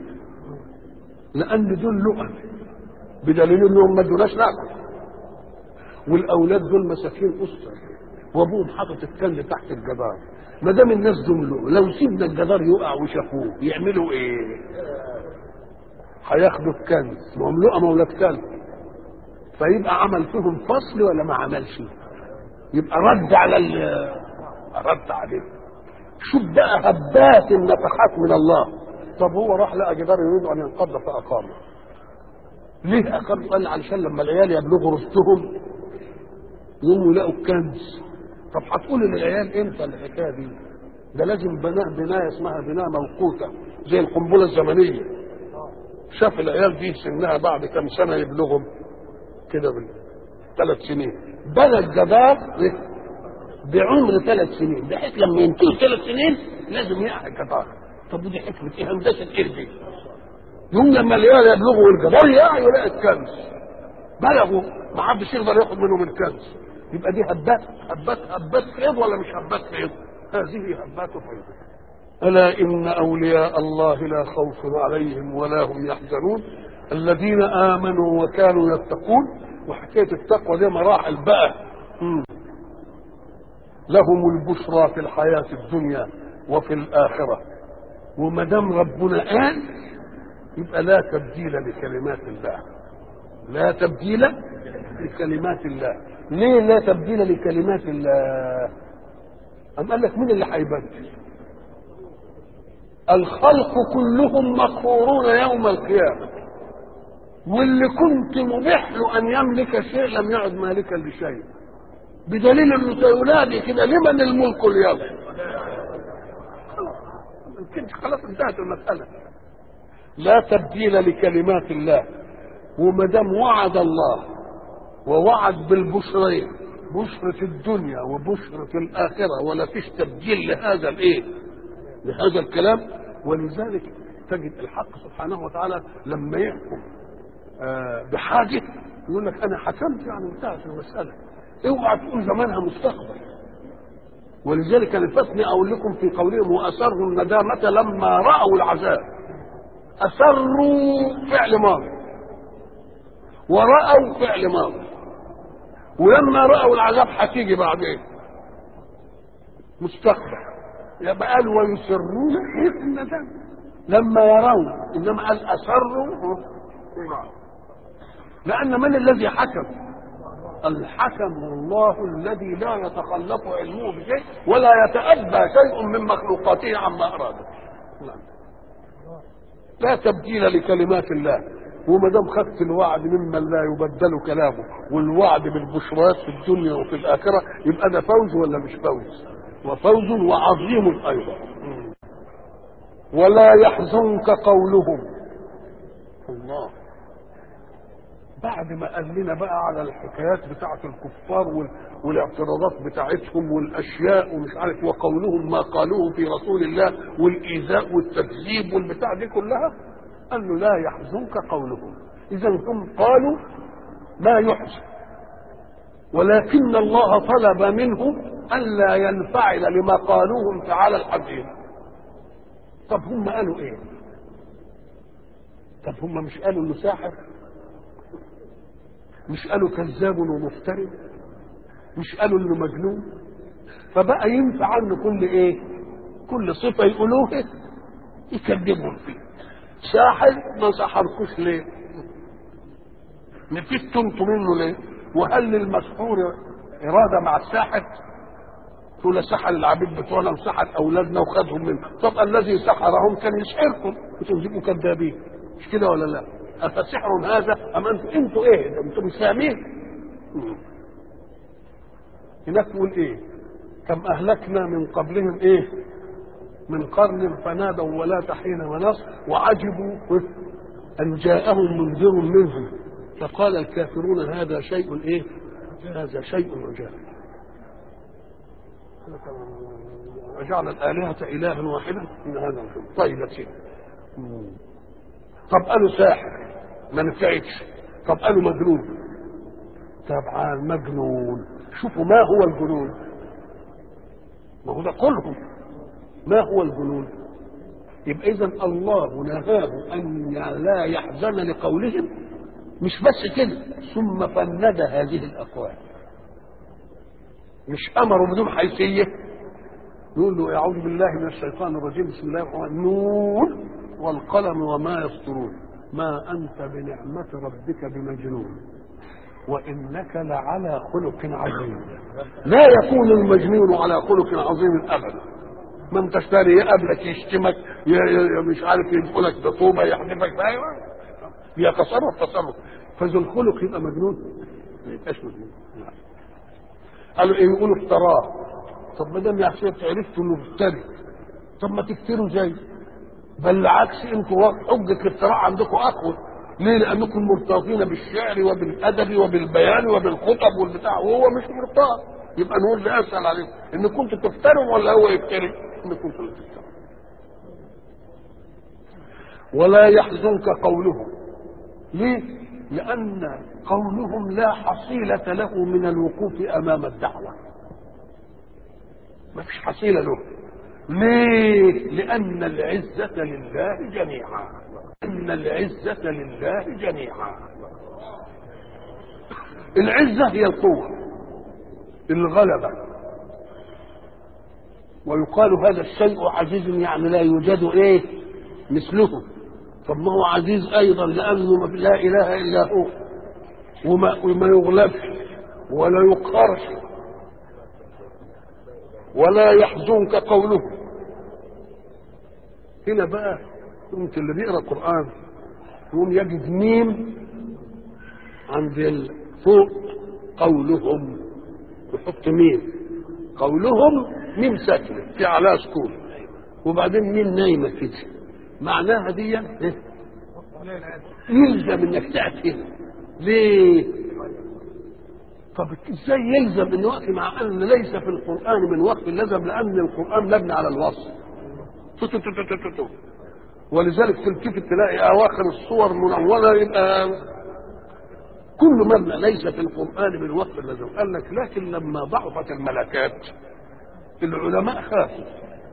لان دول لقم بدليل انهم ما ادوناش ناكل والاولاد دول مساكين اسره وابوهم حاطط الكنز تحت الجدار ما دام الناس دول لو سيبنا الجدار يقع وشافوه يعملوا ايه؟ هياخدوا الكنز ما هم لقمه ولاد كلب فيبقى عمل فيهم فصل ولا ما عملش؟ يبقى رد على رد عليه شوف بقى هبات النفحات من الله طب هو راح لقى جدار يريد ان ينقض فاقامه ليه اقام قال علشان لما العيال يبلغوا رشدهم يقوموا يلاقوا الكنز طب هتقول للعيال امتى الحكايه دي ده لازم بناء بنايه اسمها بناء موقوته زي القنبله الزمنيه شاف العيال دي سنها بعد كم سنه يبلغهم كده ثلاث سنين بنى الجدار بعمر ثلاث سنين بحيث لما ينتهي ثلاث سنين لازم يقع الجدار طب ودي حكمه ايه هندسه ايه دي؟ يوم لما العيال يبلغوا الجدار يقع يلاقي الكنز بلغوا ما حدش يقدر ياخد منهم الكنز يبقى دي هبات هبات هبات فيض ولا مش هبات فيض؟ هذه هبات فيض ألا إن أولياء الله لا خوف عليهم ولا هم يحزنون الذين آمنوا وكانوا يتقون وحكاية التقوى دي مراحل بقى مم. لهم البشرى في الحياة الدنيا وفي الآخرة وما دام ربنا قال يبقى لا تبديل لكلمات الله لا تبديل لكلمات الله ليه لا تبديل لكلمات الله أم قال لك مين اللي هيبدل الخلق كلهم مقهورون يوم القيامة واللي كنت مبيح له ان يملك شيء لم يعد مالكا لشيء بدليل انه سينادي كده لمن الملك اليوم يمكن خلاص انتهت المساله لا تبديل لكلمات الله وما دام وعد الله ووعد بالبشرين بشرة الدنيا وبشرة الآخرة ولا فيش تبديل لهذا الإيه؟ لهذا الكلام ولذلك تجد الحق سبحانه وتعالى لما يحكم آه بحاجة يقول لك أنا حكمت يعني انتهت المسألة اوعى تقول زمانها مستقبل ولذلك نفسني أقول لكم في قولهم وأسروا الندامة لما رأوا العذاب أسروا فعل ماضي ورأوا فعل ماضي ولما رأوا العذاب هتيجي بعدين مستقبل يبقى قال ويسرون في الندم لما يرون انما قال اسروا لان من الذي حكم الحكم الله الذي لا يتخلف علمه بشيء ولا يتأبى شيء من مخلوقاته عما أراده لا تبديل لكلمات الله وما دام خدت الوعد ممن لا يبدل كلامه والوعد بالبشرات في الدنيا وفي الاخره يبقى ده فوز ولا مش فوز؟ وفوز وعظيم ايضا. ولا يحزنك قولهم. الله. بعد ما قال لنا بقى على الحكايات بتاعه الكفار وال... والاعتراضات بتاعتهم والاشياء ومش عارف وقولهم ما قالوه في رسول الله والايذاء والتكذيب والبتاع دي كلها قال له لا يحزنك قولهم اذا هم قالوا ما يحزن ولكن الله طلب منهم الا ينفعل لما قالوه انفعال الحزين طب هم قالوا ايه طب هم مش قالوا انه ساحر مش قالوا كذاب ومفتري مش قالوا انه مجنون فبقى ينفع عنه كل ايه كل صفه يقولوها يكذبهم فيه ساحر ما سحركوش ليه نفدتوا انتوا منه ليه وهل للمسحور اراده مع الساحر تقول سحر العبيد بتوعنا وسحر اولادنا وخدهم منه طب الذي سحرهم كان يسحركم وتنزلوا كذابين مش كده ولا لا افسحر هذا ام انتوا انتوا ايه انتوا مش فاهمين هناك تقول ايه كم اهلكنا من قبلهم ايه من قرن فنادوا ولا حين مناص وعجبوا ان جاءهم منذر منهم فقال الكافرون هذا شيء ايه هذا شيء عجاب وجعل الآلهة إلها واحدا إن هذا طيب يا سيدي طب قالوا ساحر ما نفعتش طب قالوا مجنون طبعا مجنون شوفوا ما هو الجنون ما هو ده كلهم ما هو الجنون يبقى اذا الله نهاه ان لا يحزن لقولهم مش بس كده ثم فند هذه الاقوال مش امروا بدون حيثيه يقول له اعوذ بالله من الشيطان الرجيم بسم الله الرحمن الرحيم نون والقلم وما يسطرون ما انت بنعمه ربك بمجنون وانك لعلى خلق عظيم لا يكون المجنون على خلق عظيم ابدا من تشتري يقابلك يشتمك مش عارف يدخلك بطوبه يحدفك ايوه بيتصرف تصرف فذو الخلق يبقى مجنون ما يبقاش مجنون قالوا ايه يقولوا افتراه طب ما دام يا حسين عرفتوا انه مفتري طب ما تفتروا زي بل العكس انتوا حجه الافتراء عندكم اقوى ليه؟ لانكم مرتبطين بالشعر وبالادب وبالبيان وبالخطب والبتاع وهو مش مرتبط يبقى نقول ده اسال عليكم ان كنتوا تفتروا ولا هو يفتري؟ ان كنتوا تفتروا ولا يحزنك قولهم ليه؟ لأن قولهم لا حصيلة له من الوقوف أمام الدعوة ما فيش حصيلة له ليه؟ لأن العزة لله جميعا إن العزة لله جميعا العزة هي القوة الغلبة ويقال هذا الشيء عزيز يعني لا يوجد ايه مثله طب ما هو عزيز ايضا لانه لا اله الا هو وما, وما يغلبش ولا يقهرش ولا يحزنك قوله هنا بقى انت اللي بيقرا القران يقوم يجد ميم عند ال- فوق قولهم يحط مين قولهم ميم ساكنه في عليها سكون وبعدين ميم نايمه كده معناها دي إيه؟ يلزم انك تاتي هنا ليه طب ازاي يلزم ان وقت مع ان ليس في القران من وقت اللزم لان القران مبني على الوصف تو تو تو تو تو تو. ولذلك تلتفت تلاقي اواخر الصور منوره يبقى كل مبنى ليس في القران من وقت اللزم قال لك لكن لما ضعفت الملكات العلماء خافوا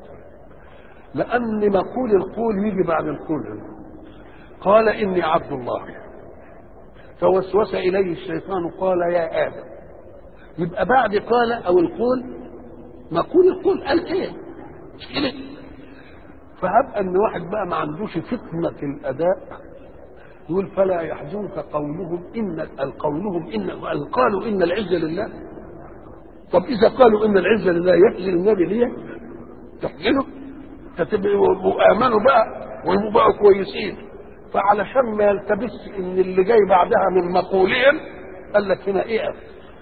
لان مقول القول يجي بعد القول قال اني عبد الله فوسوس اليه الشيطان قال يا ادم يبقى بعد قال او القول مقول القول قال ايه مش كده فهب ان واحد بقى ما عندوش فتنه الاداء يقول فلا يحزنك قولهم ان قولهم ان قالوا ان العزه لله طب اذا قالوا ان العزه لله يحزن النبي ليه؟ تحزنه فتبقوا امنوا بقى ويبقوا بقى كويسين فعلشان ما يلتبس ان اللي جاي بعدها من مقولين قال لك هنا اقف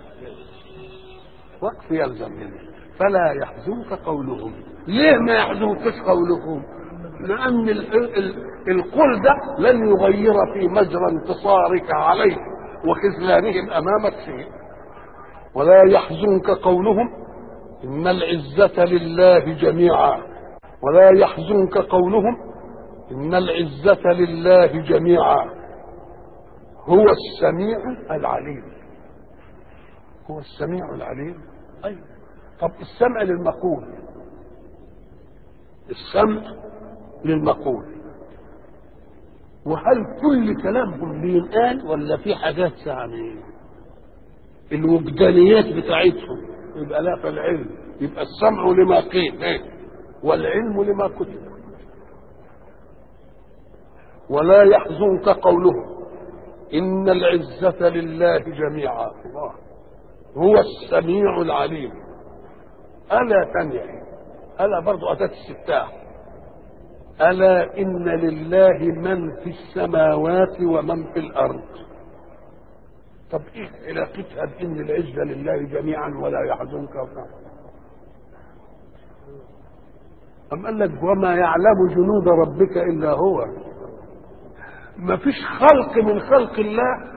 وقف يلزم هنا فلا يحزنك قولهم ليه ما يحزنكش قولهم لان ال- ال- القول ده لن يغير في مجرى انتصارك عليه وخذلانهم امامك شيء ولا يحزنك قولهم ان العزه لله جميعا ولا يحزنك قولهم ان العزه لله جميعا هو السميع العليم هو السميع العليم ايوه طب السمع للمقول السمع للمقول وهل كل كلامهم بينقال ولا في حاجات يعني الوجدانيات بتاعتهم يبقى لا فالعلم يبقى السمع لما قيل إيه؟ والعلم لما كتب ولا يحزنك قولهم إن العزة لله جميعا الله هو السميع العليم ألا تنيح ألا برضو أتت الستاح ألا إن لله من في السماوات ومن في الأرض طب إيه علاقتها بإن العزة لله جميعا ولا يحزنك أم قال لك وما يعلم جنود ربك إلا هو ما فيش خلق من خلق الله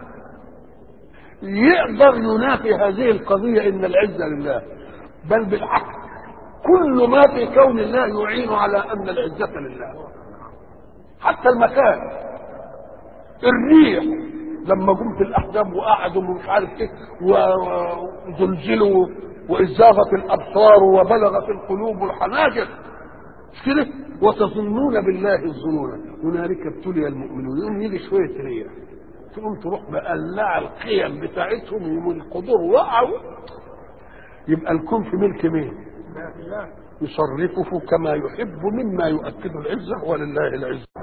يقدر ينافي هذه القضية إن العزة لله بل بالعكس كل ما في كون الله يعين على أن العزة لله حتى المكان الريح لما جم في الأحزاب وقعدوا ومش عارف إيه وزلزلوا وإزاغت الأبصار وبلغت القلوب الحناجر مش كده وتظنون بالله الظنون هنالك ابتلي المؤمنون يوم يجي شوية ريح تقوم تروح مقلع القيم بتاعتهم والقدور وقعوا يبقى الكون في ملك مين؟ يصرفه كما يحب مما يؤكد العزة ولله العزة